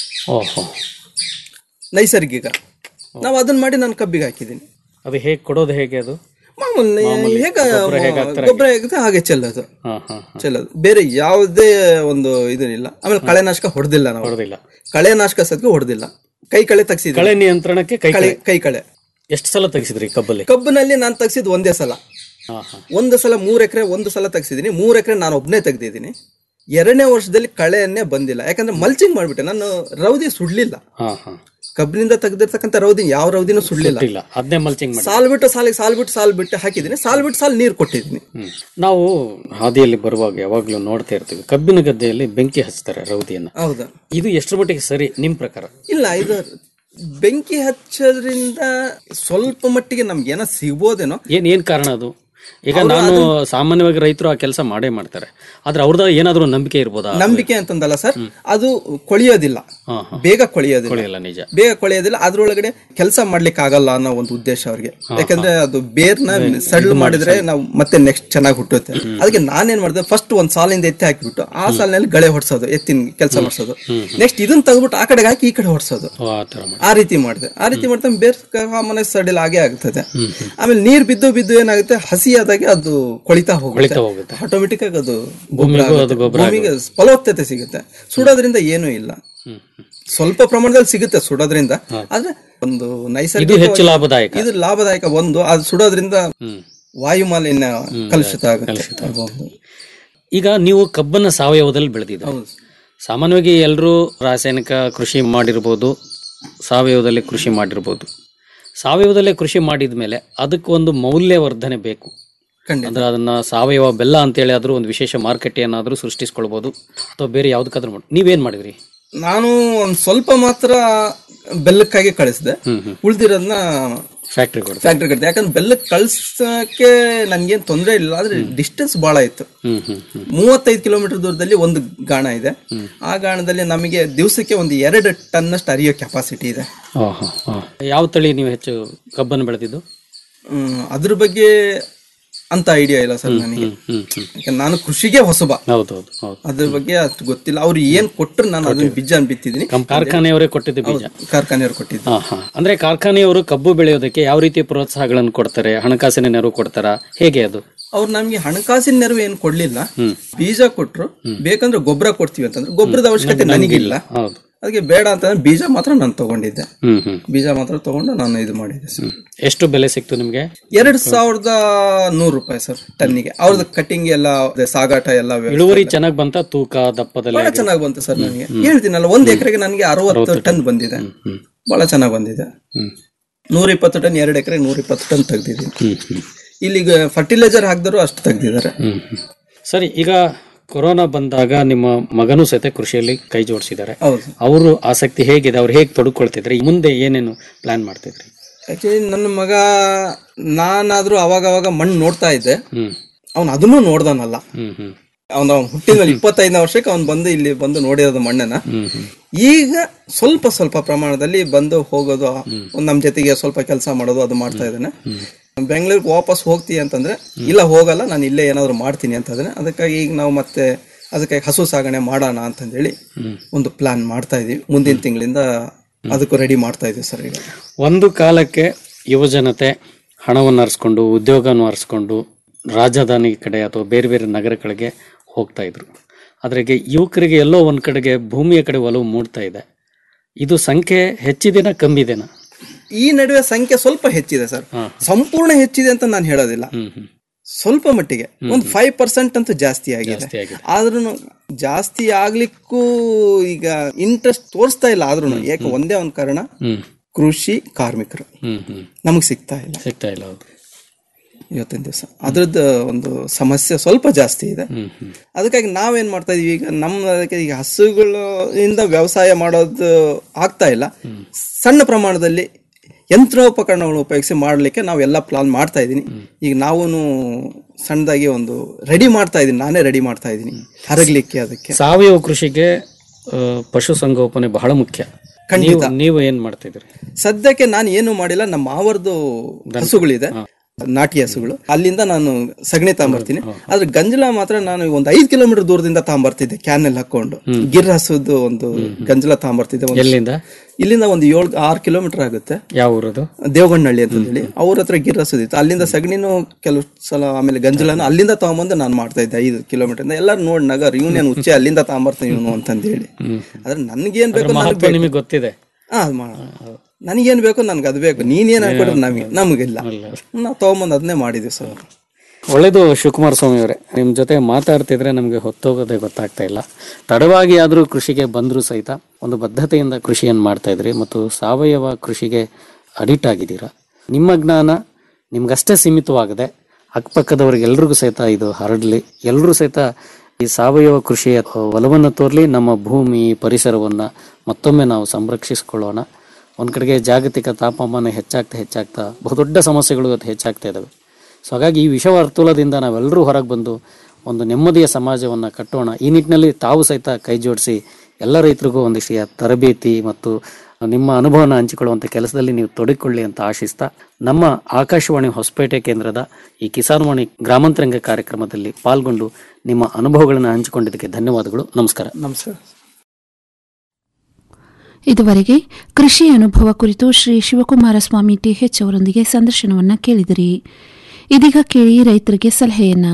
[SPEAKER 9] ಓಹೋ
[SPEAKER 10] ನೈಸರ್ಗಿಕ ನಾವು ಅದನ್ನ ಮಾಡಿ ನಾನು ಕಬ್ಬಿಗೆ ಹಾಕಿದ್ದೀನಿ
[SPEAKER 9] ಅದು ಹೇಗೆ ಕೊಡೋದು ಹೇಗೆ ಅದು
[SPEAKER 10] ಮಾಮೂಲಿ ಹೇಗ
[SPEAKER 9] ಗೊಬ್ಬರ ಹೇಗೆ ಹಾಕ್ತಾರೆ
[SPEAKER 10] ಗೊಬ್ಬರ ಹೇಗುತ್ತೆ ಹಾಗೆ ಚೆಲ್ಲೋದು
[SPEAKER 9] ಹಾ ಹಾ
[SPEAKER 10] ಚೆಲ್ಲೋದು ಬೇರೆ ಯಾವುದೇ ಒಂದು ಇದನ್ನಿಲ್ಲ ಆಮೇಲೆ ಕಳೆನಾಶಕ ಹೊಡೆದಿಲ್ಲ ನಾವು
[SPEAKER 9] ಹೊಡೆದಿಲ್ಲ
[SPEAKER 10] ಕಳೆನಾಶಕ ಸದ್ಗೆ ಹೊಡೆದಿಲ್ಲ ಕೈ ಕಳೆ ತೆಗ್ಸಿದ್ವಿ
[SPEAKER 9] ಕಳೆ ನಿಯಂತ್ರಣಕ್ಕೆ ಕೈ
[SPEAKER 10] ಕಳೆ
[SPEAKER 9] ಕಳೆ
[SPEAKER 10] ಕೈ ಕಳೆ
[SPEAKER 9] ಎಷ್ಟು ಸಲ ತೆಗಿಸಿದ್ರಿ ಕಬ್ಬಲ್ಲಿ
[SPEAKER 10] ಕಬ್ಬಿನಲ್ಲಿ ನಾನು ತೆಗ್ಸಿದ್ ಒಂದೇ ಸಲ
[SPEAKER 9] ಹಾ ಹಾ
[SPEAKER 10] ಒಂದು ಸಲ ಮೂರ್ ಎಕರೆ ಒಂದು ಸಲ ತೆಗ್ಸಿದೀನಿ ಮೂರ್ ಎಕರೆ ನಾನು ಒಬ್ನೇ ತೆಗ್ದಿದ್ದೀನಿ ಎರಡನೇ ವರ್ಷದಲ್ಲಿ ಕಳೆಯನ್ನೇ ಬಂದಿಲ್ಲ ಯಾಕಂದ್ರೆ ಮಲ್ಚಿಂಗ್ ಮಾಡ್ಬಿಟ್ಟೆ ನಾನು ರೌದಿ ಸುಡ್ಲಿಲ್ಲ
[SPEAKER 9] ಹಾ ಹಾ
[SPEAKER 10] ಕಬ್ಬಿನಿಂದ ತೆಗ್ದಿರ್ತಕ್ಕಂಥ ರೌದಿ ಯಾವ ರೌದಿನೂ ಸುಡ್ಲಿಲ್ಲ
[SPEAKER 9] ಇಲ್ಲ ಅದನ್ನೇ ಮಲ್ಚಿಂಗ್ ಮಾಡಿ
[SPEAKER 10] ಸಾಲ್ ಬಿಟ್ಟು ಸಾಲಿಗೆ ಸಾಲ್ ಬಿಟ್ಟು ಸಾಲ್ ಬಿಟ್ಟು ಹಾಕಿದ್ದೀನಿ ಸಾಲ್ ಬಿಟ್ಟು ಸಾಲ್ ನೀರು ಕೊಟ್ಟಿದ್ದೀನಿ
[SPEAKER 9] ಹ್ಮ್. ನಾವು ಹಾದಿಯಲ್ಲಿ ಬರುವಾಗ ಯಾವಾಗ್ಲೂ ನೋಡ್ತಾ ಇರ್ತೀವಿ ಕಬ್ಬಿನ ಗದ್ದೆಯಲ್ಲಿ ಬೆಂಕಿ ಹಚ್ತಾರೆ ರೌದಿಯನ್ನ
[SPEAKER 10] ಹೌದಾ
[SPEAKER 9] ಇದು ಎಷ್ಟರ ಮಟ್ಟಿಗೆ ಸರಿ ನಿಮ್ ಪ್ರಕಾರ
[SPEAKER 10] ಇಲ್ಲ ಇದು ಬೆಂಕಿ ಹಚ್ಚೋದ್ರಿಂದ ಸ್ವಲ್ಪ ಮಟ್ಟಿಗೆ ನಮ್ಗೆ ಏನೋ ಸಿಗ್ಬೋದೇನೋ
[SPEAKER 9] ಏನ್ ಏನ್ ಕಾರಣ ಅದು ಈಗ ನಾನು ಸಾಮಾನ್ಯವಾಗಿ ರೈತರು ಆ ಕೆಲಸ ಮಾಡೇ ಮಾಡ್ತಾರೆ ಆದ್ರೆ ಅವ್ರದ್ದು ಏನಾದ್ರೂ ನಂಬಿಕೆ ಇರ್ಬೋದಾ
[SPEAKER 10] ನಂಬಿಕೆ ಅಂತಂದಲ್ಲ ಸರ್ ಅದು ಕೊಳಿಯೋದಿಲ್ಲ
[SPEAKER 9] ಹಾ, ಹಾ.
[SPEAKER 10] ಬೇಗ ಕೊಳಿಯೋದಿಲ್ಲ
[SPEAKER 9] ಕೊಳೆಯಲ್ಲ ನಿಜ
[SPEAKER 10] ಬೇಗ ಕೊಳೆಯೋದಿಲ್ಲ ಅದ್ರೊಳಗಡೆ ಕೆಲಸ ಮಾಡ್ಲಿಕ್ಕೆ ಆಗಲ್ಲ ಅನ್ನೋ ಒಂದು ಉದ್ದೇಶ ಅವ್ರಿಗೆ ಯಾಕಂದ್ರೆ ಅದು ಬೇರ್ನ ಸಡ್ಲು ಮಾಡಿದ್ರೆ ನಾವು ಮತ್ತೆ ನೆಕ್ಸ್ಟ್ ಚೆನ್ನಾಗಿ ಹುಟ್ಟುತ್ತೆ ಅದಕ್ಕೆ ನಾನೇನ್ ಮಾಡಿದೆ ಫಸ್ಟ್ ಒಂದ್ ಸಾಲಿಂದ ಎತ್ತಿ ಹಾಕಿಬಿಟ್ಟು ಆ ಸಾಲಿನಲ್ಲಿ ಗಳೆ ಹೊಡ್ಸೋದು ಎತ್ತಿನ ಕೆಲಸ ಮಾಡ್ಸೋದು ನೆಕ್ಸ್ಟ್ ಇದನ್ನ ತೆಗೆದ್ಬಿಟ್ಟು ಆ ಕಡೆಗೆ ಹಾಕಿ ಈ ಕಡೆ ಹೊಡ್ಸೋದು
[SPEAKER 9] ಓ, ಆ ತರ ಮಾಡಿ
[SPEAKER 10] ಆ ರೀತಿ ಮಾಡಿದೆ ಆ ರೀತಿ ಮಾಡ್ತಾ ಬೇರ್ ಕಾಮನೆ ಸಡಿಲ್ ಆಗೇ ಆಗ್ತದೆ ಆಮೇಲೆ ನೀರ್ ಬಿದ್ದು ಬಿದ್ದು ಏನಾಗುತ್ತೆ ಹಸಿ ಆದಾಗೆ ಅದು ಕೊಳಿತಾ
[SPEAKER 9] ಕೊಳಿತಾ
[SPEAKER 10] ಹೋಗುತ್ತೆ
[SPEAKER 9] ಹೋಗುತ್ತೆ.
[SPEAKER 10] ಆಟೋಮೆಟಿಕ್ ಆಗಿ ಅದು
[SPEAKER 9] ಭೂಮಿಗೂ ಅದು ಗೊಬ್ಬರ
[SPEAKER 10] ಭೂಮಿಗೆ ಫಲವತ್ತತೆ ಸಿಗುತ್ತೆ ಸುಡೋದ್ರಿಂದ ಏನೂ ಇಲ್ಲ ಸ್ವಲ್ಪ ಪ್ರಮಾಣದಲ್ಲಿ ಸಿಗುತ್ತೆ ಸುಡೋದ್ರಿಂದ ಆದ್ರೆ ಒಂದು
[SPEAKER 9] ಇದು
[SPEAKER 10] ನೈಸರ್ಗಿಕ
[SPEAKER 9] ಹೆಚ್ಚು ಲಾಭದಾಯಕ
[SPEAKER 10] ಇದು ಲಾಭದಾಯಕ ಒಂದು ಅದು ಸುಡೋದ್ರಿಂದ ವಾಯು ಮಾಲಿನ್ಯ ಕಲುಷಿತ ಆಗುತ್ತೆ ಒಂದು.
[SPEAKER 9] ಈಗ ನೀವು ಕಬ್ಬನ್ನ ಸಾವಯವದಲ್ಲಿ ಬೆಳೆದಿದ್ದೀರಿ
[SPEAKER 10] ಹೌದು.
[SPEAKER 9] ಸಾಮಾನ್ಯವಾಗಿ ಎಲ್ಲರೂ ರಾಸಾಯನಿಕ ಕೃಷಿ ಮಾಡಿರ್ಬೋದು ಸಾವಯವದಲ್ಲಿ ಕೃಷಿ ಮಾಡಿರ್ಬೋದು ಸಾವಯವದಲ್ಲೇ ಕೃಷಿ ಮಾಡಿದ ಮೇಲೆ ಅದಕ್ಕೆ ಒಂದು ಮೌಲ್ಯವರ್ಧನೆ ಬೇಕು
[SPEAKER 10] ಖಂಡಿತ
[SPEAKER 9] ಅಂದ್ರೆ ಅದನ್ನ ಸಾವಯವ ಬೆಲ್ಲ ಅಂತೇಳಿ ಆದ್ರೂ ಒಂದು ವಿಶೇಷ ಮಾರ್ಕೆಟ್ ಏನಾದ್ರೂ ಸೃಷ್ಟಿಸ್ಕೊಳ್ಬೋದು ಅಥವಾ ಬೇರೆ ಯಾವ್ದಕ್ಕಾದ್ರೂ ಮಾಡಿ ನೀವೇನ್ ಮಾಡಿದ್ರಿ
[SPEAKER 10] ನಾನು ಒಂದ್ ಸ್ವಲ್ಪ ಮಾತ್ರ ಬೆಲ್ಲಕ್ಕಾಗಿ ಕಳಿಸಿದೆ ಉಳ್ದಿರೋದನ್ನ
[SPEAKER 9] ಫ್ಯಾಕ್ಟ್ರಿ ಕೊಡ್ತಾರೆ
[SPEAKER 10] ಫ್ಯಾಕ್ಟ್ರಿ ಕಟ್ಟಿದೆ ಯಾಕಂದ್ರೆ ಬೆಲ್ಲಕ್ಕೆ ಕಳ್ಸಕ್ಕೆ ನನ್ಗೇನ್ ತೊಂದರೆ ಇಲ್ಲ ಆದ್ರೆ ಡಿಸ್ಟೆನ್ಸ್ ಬಹಳ ಇತ್ತು
[SPEAKER 9] ಹ್ಮ್ ಹ್ಮ್ ಹ್ಮ್
[SPEAKER 10] ಮೂವತ್ತೈದು ಕಿಲೋಮೀಟರ್ ದೂರದಲ್ಲಿ ಒಂದು ಗಾಣ ಇದೆ ಆ ಗಾಣದಲ್ಲಿ ನಮಗೆ ದಿವಸಕ್ಕೆ ಒಂದು ಎರಡು ಟನ್ ಅಷ್ಟು ಅರಿಯೋ ಕೆಪಾಸಿಟಿ ಇದೆ
[SPEAKER 9] ಆ, ಹಾ, ಹಾ. ಯಾವ ತಳಿ ನೀವು ಹೆಚ್ಚು ಕಬ್ಬನ್ನು ಬೆಳೆದಿದ್ದು
[SPEAKER 10] ಹ್ಮ್, ಅದ್ರ ಬಗ್ಗೆ ಅಂತ ಐಡಿಯಾ ಇಲ್ಲ ಸರ್ ನನಗೆ
[SPEAKER 9] ಹ್ಮ್ ಹ್ಮ್
[SPEAKER 10] ಯಾಕಂದ್ರೆ ನಾನು ಕೃಷಿಗೆ ಹೊಸಬ
[SPEAKER 9] ಹೌದೌದು ಹೌದು
[SPEAKER 10] ಅದ್ರ ಬಗ್ಗೆ ಅಷ್ಟು ಗೊತ್ತಿಲ್ಲ ಅವ್ರು ಏನ್ ಕೊಟ್ಟರು ನಾನು ಅದನ್ನ ಬೀಜ ಬಿತ್ತಿದ್ದೀನಿ
[SPEAKER 9] ಕಂ- ಕಾರ್ಖಾನೆಯವರೇ ಕೊಟ್ಟಿದ್ದು ಬೀಜ
[SPEAKER 10] ಕಾರ್ಖಾನೆಯವ್ರು ಕೊಟ್ಟಿದ್ದು
[SPEAKER 9] ಹಾ ಹಾ ಅಂದ್ರೆ ಕಾರ್ಖಾನೆಯವರು ಕಬ್ಬು ಬೆಳೆಯೋದಕ್ಕೆ ಯಾವ ರೀತಿ ಪ್ರೋತ್ಸಾಹಗಳನ್ನು ಕೊಡ್ತಾರೆ ಹಣಕಾಸಿನ ನೆರವು ಕೊಡ್ತಾರಾ ಹೇಗೆ ಅದು
[SPEAKER 10] ಅವ್ರು ನಮ್ಗೆ ಹಣಕಾಸಿನ ನೆರವು ಏನು ಕೊಡ್ಲಿಲ್ಲ ಬೀಜ ಕೊಟ್ರು ಬೇಕಂದ್ರೆ ಗೊಬ್ಬರ ಕೊಡ್ತೀವಿ ಅಂತಂದ್ರೆ ಗೊಬ್ಬರದ ಅವಶ್ಯಕತೆ ನನಗಿಲ್ಲ
[SPEAKER 9] ಹೌದು
[SPEAKER 10] ಅದಕ್ಕೆ ಬೇಡ ಅಂತಂದ್ರೆ ಬೀಜ ಮಾತ್ರ ನಾನು ತಗೊಂಡಿದ್ದೆ
[SPEAKER 9] ಹ್ಮ್ ಹ್ಮ್
[SPEAKER 10] ಬೀಜ ಮಾತ್ರ ತಗೊಂಡು ನಾನು ಇದು ಮಾಡಿದ್ದೆ ಸರ್
[SPEAKER 9] ಎಷ್ಟು ಬೆಲೆ ಸಿಕ್ತು ನಿಮ್ಗೆ
[SPEAKER 10] ಎರಡ್ ಸಾವಿರದ ನೂರು ರೂಪಾಯಿ ಸರ್ ಟನ್ನಿಗೆ ಅವ್ರದ್ದು ಕಟಿಂಗ್ ಎಲ್ಲ ಅದೇ ಸಾಗಾಟ ಎಲ್ಲ ವ್ಯವಸ್ಥೆ
[SPEAKER 9] ಇಳುವರಿ ಚೆನ್ನಾಗಿ ಬಂತ ತೂಕ ದಪ್ಪದಲ್ಲಿ
[SPEAKER 10] ಬಹಳ ಚೆನ್ನಾಗಿ ಬಂತು ಸರ್ ನನಗೆ ಹೇಳ್ತೀನಲ್ಲ ಒಂದ್ ಎಕರೆಗೆ ನನಗೆ ಅರವತ್ತು ಟನ್ ಬಂದಿದೆ ಬಹಳ ಚೆನ್ನಾಗಿ ಬಂದಿದೆ ನೂರ ಇಪ್ಪತ್ತು ಟನ್ ಎರಡು ಎಕರೆ ನೂರ ಇಪ್ಪತ್ತು ಟನ್ ತೆಗ್ದಿದ್ದೀನಿ ಇಲ್ಲಿಗ ಫರ್ಟಿಲೈಸರ್ ಹಾಕಿದ್ರು ಅಷ್ಟು ತೆಗ್ದಿದ್ದಾರೆ
[SPEAKER 9] ಹ್ಮ್ ಹ್ಮ್. ಸರಿ ಈಗ ಕೊರೋನಾ ಬಂದಾಗ ನಿಮ್ಮ ಮಗನೂ ಸಹಿತ ಕೃಷಿಯಲ್ಲಿ ಕೈ ಜೋಡಿಸಿದ್ದಾರೆ
[SPEAKER 10] ಹೌದು
[SPEAKER 9] ಅವರು ಆಸಕ್ತಿ ಹೇಗಿದೆ ಅವ್ರು ಹೇಗೆ ತೊಡಕೊಳ್ತಿದ್ರೆ ಮುಂದೆ ಏನೇನು ಪ್ಲಾನ್ ಮಾಡ್ತಿದ್ರಿ
[SPEAKER 10] ಆಕ್ಚುಲಿ ನನ್ನ ಮಗ ನಾನಾದ್ರೂ ಅವಾಗ ಅವಾಗ ಮಣ್ಣು ನೋಡ್ತಾ ಇದ್ದೆ
[SPEAKER 9] ಹ್ಮ್
[SPEAKER 10] ಅವನು ಅದನ್ನೂ ನೋಡ್ದಾನಲ್ಲ
[SPEAKER 9] ಹ್ಮ್ ಹ್ಮ್
[SPEAKER 10] ಅವನ ಹುಟ್ಟಿದ ಮೇಲೆ ಇಪ್ಪತ್ತೈದನೇ ವರ್ಷಕ್ಕೆ ಅವ್ನು ಬಂದು ಇಲ್ಲಿ ಬಂದು ನೋಡಿರೋದು ಮಣ್ಣನ್ನ
[SPEAKER 9] ಹ್ಮ್ ಹ್ಮ್
[SPEAKER 10] ಈಗ ಸ್ವಲ್ಪ ಸ್ವಲ್ಪ ಪ್ರಮಾಣದಲ್ಲಿ ಬಂದು ಹೋಗೋದು ಒಂದ್ ನಮ್ ಜೊತೆಗೆ ಸ್ವಲ್ಪ ಕೆಲಸ ಮಾಡೋದು ಅದು ಮಾಡ್ತಾ ಇದ್ದಾನೆ ಬೆಂಗಳೂರಿಗೆ ವಾಪಸ್ ಹೋಗ್ತೀವಿ ಅಂತಂದ್ರೆ ಇಲ್ಲ ಹೋಗಲ್ಲ ನಾನು ಇಲ್ಲೇ ಏನಾದ್ರು ಮಾಡ್ತೀನಿ ಅಂತ ಇದ್ದಾನೆ ಅದಕ್ಕಾಗಿ ಈಗ ನಾವು ಮತ್ತೆ ಅದಕ್ಕೆ ಹಸು ಸಾಗಣೆ ಮಾಡೋಣ ಅಂತಂದೇಳಿ ಒಂದು ಪ್ಲಾನ್ ಮಾಡ್ತಾ ಇದೀವಿ ಮುಂದಿನ ತಿಂಗಳಿಂದ ಅದಕ್ಕೂ ರೆಡಿ ಮಾಡ್ತಾ ಇದೀವಿ ಸರ್ ಈಗ
[SPEAKER 9] ಒಂದು ಕಾಲಕ್ಕೆ ಯುವಜನತೆ ಹಣವನ್ನು ಅರ್ಸ್ಕೊಂಡು ಉದ್ಯೋಗವನ್ನು ಅರ್ಸ್ಕೊಂಡು ರಾಜಧಾನಿ ಕಡೆ ಅಥವಾ ಬೇರೆ ಬೇರೆ ನಗರಗಳಿಗೆ ಹೋಗ್ತಾ ಇದ್ರು ಅದ್ರಾಗೆ ಯುವಕರಿಗೆ ಎಲ್ಲೋ ಒಂದ್ ಕಡೆಗೆ ಭೂಮಿಯ ಕಡೆ ಒಲವು ಮೂಡ್ತಾ ಇದೆ ಇದು ಸಂಖ್ಯೆ ಹೆಚ್ಚಿದೆನಾ ಕಮ್ಮಿದೆನಾ
[SPEAKER 10] ಈ ನಡುವೆ ಸಂಖ್ಯೆ ಸ್ವಲ್ಪ ಹೆಚ್ಚಿದೆ ಸರ್ ಸಂಪೂರ್ಣ ಹೆಚ್ಚಿದೆ ಅಂತ ನಾನು ಹೇಳೋದಿಲ್ಲ
[SPEAKER 9] ಹ್ಮ್ ಹ್ಮ್
[SPEAKER 10] ಸ್ವಲ್ಪ ಮಟ್ಟಿಗೆ ಒಂದು ಫೈವ್ ಪರ್ಸೆಂಟ್ ಅಂತೂ ಜಾಸ್ತಿ ಆಗಿದೆ
[SPEAKER 9] ಜಾಸ್ತಿ ಆಗಿದೆ.
[SPEAKER 10] ಆದ್ರೂ ಜಾಸ್ತಿ ಆಗ್ಲಿಕ್ಕೂ ಈಗ ಇಂಟ್ರೆಸ್ಟ್ ತೋರಿಸ್ತಾ ಇಲ್ಲ ಆದ್ರೂ ಯಾಕೆ ಒಂದೇ ಒಂದ್ ಕಾರಣ
[SPEAKER 9] ಹ್ಮ್
[SPEAKER 10] ಕೃಷಿ ಕಾರ್ಮಿಕರು
[SPEAKER 9] ಹ್ಮ್ ಹ್ಮ್
[SPEAKER 10] ನಮಗ್ ಸಿಗ್ತಾ ಇಲ್ಲ
[SPEAKER 9] ಸಿಗ್ತಾ ಇಲ್ಲ ಹೌದು
[SPEAKER 10] ಇವತ್ತಿನ ದಿವಸ ಅದ್ರದ್ದು ಒಂದು ಸಮಸ್ಯೆ ಸ್ವಲ್ಪ ಜಾಸ್ತಿ ಇದೆ
[SPEAKER 9] ಹ್ಮ್ ಹ್ಮ್
[SPEAKER 10] ಅದಕ್ಕಾಗಿ ನಾವೇನ್ ಮಾಡ್ತಾ ಇದೀವಿ ಈಗ ನಮ್ಮ ಅದಕ್ಕೆ ಈಗ ಹಸುಗಳಿಂದ ವ್ಯವಸಾಯ ಮಾಡೋದು ಆಗ್ತಾ ಇಲ್ಲ ಸಣ್ಣ ಪ್ರಮಾಣದಲ್ಲಿ ಯಂತ್ರೋಪಕರಣಗಳು ಉಪಯೋಗಿಸಿ ಮಾಡಲಿಕ್ಕೆ ನಾವೆಲ್ಲ ಪ್ಲಾನ್ ಮಾಡ್ತಾ ಇದ್ದೀನಿ ಈಗ ನಾವು ಸಣ್ಣದಾಗಿ ಒಂದು ರೆಡಿ ಮಾಡ್ತಾ ಇದ್ದೀನಿ ನಾನೇ ರೆಡಿ ಮಾಡ್ತಾ ಇದ್ದೀನಿ ಹರಗ್ಲಿಕ್ಕೆ ಅದಕ್ಕೆ
[SPEAKER 9] ಸಾವಯವ ಕೃಷಿಗೆ ಆ, ಪಶುಸಂಗೋಪನೆ ಬಹಳ ಮುಖ್ಯ ನೀವು ನೀವು ಏನ್ ಮಾಡ್ತಿದ್ರಿ
[SPEAKER 10] ಸದ್ಯಕ್ಕೆ ನಾನು ಏನು ಮಾಡಿಲ್ಲ ನಮ್ಮ ಮಾವರ್ದು ಹಸುಗಳಿದೆ ನಾಟಿ ಹಸುಗಳು ಅಲ್ಲಿಂದ ನಾನು ಸಗಣಿ ತಗೊಂಬರ್ತೀನಿ ಆದ್ರೆ ಗಂಜಲ ಮಾತ್ರ ನಾನು ಒಂದು ಐದು ಕಿಲೋಮೀಟರ್ ದೂರದಿಂದ ತಗೊಂಬರ್ತಿದ್ದೆ ಕ್ಯಾನ್ ಅಲ್ಲಿ ಹಾಕೊಂಡು ಗಿರ್ ಹಸುದು ಒಂದು ಗಂಜಲ ತಗೊಂಬರ್ತಿದ್ದೆ ಒಂದು-
[SPEAKER 9] ಎಲ್ಲಿಂದ
[SPEAKER 10] ಇಲ್ಲಿಂದ ಒಂದು ಏಳು ಆರು ಕಿಲೋಮೀಟರ್ ಆಗುತ್ತೆ
[SPEAKER 9] ಯಾವ ಊರದು
[SPEAKER 10] ದೇವಗಣ್ಣಹಳ್ಳಿ ಅಂತ ಹೇಳಿ ಅವ್ರ ಹತ್ರ ಗಿರ್ ಹಸುದಿತ್ತು ಅಲ್ಲಿಂದ ಸಗಣಿನೂ ಕೆಲವು ಸಲ ಆಮೇಲೆ ಗಂಜಲನ ಅಲ್ಲಿಂದ ತಗೊಂಬಂದು ನಾನು ಮಾಡ್ತಾ ಇದ್ದೆ ಐದು ಕಿಲೋಮೀಟರ್ ಎಲ್ಲರೂ ನೋಡಿ ನಗರ್ ಇವನೇನು ಹುಚ್ಚೆ ಅಲ್ಲಿಂದ ತಗೊಂಬರ್ತಾನೆ ಇವನು ಅಂತಂದು ಹೇಳಿ ಆದ್ರೆ ನನ್ಗೇನ್ ಬೇಕು ನನಗ್
[SPEAKER 9] ಮಹತ್ವ
[SPEAKER 10] ಬೇಕು.
[SPEAKER 9] ನಿಮಗೆ ಗೊತ್ತಿದೆ
[SPEAKER 10] ಹಾ, ಅದ್ ಮಾಡ ನನಗೇನ್ ಬೇಕು ನನ್ಗೆ ಅದು ಬೇಕು ನೀನೇನ್ ಹಾಕೊಡ್ರೆ ನಮಗೆ ನಮಗಿಲ್ಲ ನಾವು ತಗೊಂಬಂದು ಅದನ್ನೇ ಮಾಡಿದ್ವಿ ಸರ್
[SPEAKER 9] ಒಳ್ಳೇದು ಶಿವಕುಮಾರ ಸ್ವಾಮಿ ಅವರೇ ನಿಮ್ಮ ಜೊತೆ ಮಾತಾಡ್ತಿದ್ರೆ ನಮಗೆ ಹೊತ್ತೋಗೋದೇ ಗೊತ್ತಾಗ್ತಾ ಇಲ್ಲ ತಡವಾಗಿ ಆದರೂ ಕೃಷಿಗೆ ಬಂದರೂ ಸಹಿತ ಒಂದು ಬದ್ಧತೆಯಿಂದ ಕೃಷಿಯನ್ನು ಮಾಡ್ತಾ ಇದ್ರಿ ಮತ್ತು ಸಾವಯವ ಕೃಷಿಗೆ ಅಡಿಕ್ಟ್ ಆಗಿದ್ದೀರಾ ನಿಮ್ಮ ಜ್ಞಾನ ನಿಮ್ಗಷ್ಟೇ ಸೀಮಿತವಾಗದೆ ಅಕ್ಕಪಕ್ಕದವ್ರಿಗೆಲ್ರಿಗೂ ಸಹಿತ ಇದು ಹರಡಲಿ ಎಲ್ಲರೂ ಸಹಿತ ಈ ಸಾವಯವ ಕೃಷಿಯ ಒಲವನ್ನು ತೋರಲಿ ನಮ್ಮ ಭೂಮಿ ಪರಿಸರವನ್ನು ಮತ್ತೊಮ್ಮೆ ನಾವು ಸಂರಕ್ಷಿಸಿಕೊಳ್ಳೋಣ ಒಂದು ಕಡೆಗೆ ಜಾಗತಿಕ ತಾಪಮಾನ ಹೆಚ್ಚಾಗ್ತಾ ಹೆಚ್ಚಾಗ್ತಾ ಬಹುದೊಡ್ಡ ಸಮಸ್ಯೆಗಳು ಇವತ್ತು ಹೆಚ್ಚಾಗ್ತಾ ಇದ್ದಾವೆ ಸೊ ಹಾಗಾಗಿ ಈ ವಿಷವರ್ತುಲದಿಂದ ನಾವೆಲ್ಲರೂ ಹೊರಗೆ ಬಂದು ಒಂದು ನೆಮ್ಮದಿಯ ಸಮಾಜವನ್ನು ಕಟ್ಟೋಣ ಈ ನಿಟ್ಟಿನಲ್ಲಿ ತಾವು ಸಹಿತ ಕೈ ಜೋಡಿಸಿ ಎಲ್ಲ ರೈತರಿಗೂ ಒಂದಿಷ್ಟು ತರಬೇತಿ ಮತ್ತು ನಿಮ್ಮ ಅನುಭವನ ಹಂಚಿಕೊಳ್ಳುವಂಥ ಕೆಲಸದಲ್ಲಿ ನೀವು ತೊಡಗಿಕೊಳ್ಳಿ ಅಂತ ಆಶಿಸ್ತಾ ನಮ್ಮ ಆಕಾಶವಾಣಿ ಹೊಸಪೇಟೆ ಕೇಂದ್ರದ ಈ ಕಿಸಾನ್ ವಾಣಿ ಗ್ರಾಮಾಂತರಂಗ ಕಾರ್ಯಕ್ರಮದಲ್ಲಿ ಪಾಲ್ಗೊಂಡು ನಿಮ್ಮ ಅನುಭವಗಳನ್ನು ಹಂಚಿಕೊಂಡಿದ್ದಕ್ಕೆ ಧನ್ಯವಾದಗಳು ನಮಸ್ಕಾರ
[SPEAKER 10] ನಮಸ್ಕಾರ
[SPEAKER 8] ಇದುವರೆಗೆ ಕೃಷಿ ಅನುಭವ ಕುರಿತು ಶ್ರೀ ಶಿವಕುಮಾರ ಸ್ವಾಮಿ ಟಿಎಚ್ ಅವರೊಂದಿಗೆ ಸಂದರ್ಶನವನ್ನ ಕೇಳಿದಿರಿ ಇದೀಗ ಕೇಳಿ ರೈತರಿಗೆ ಸಲಹೆಯನ್ನ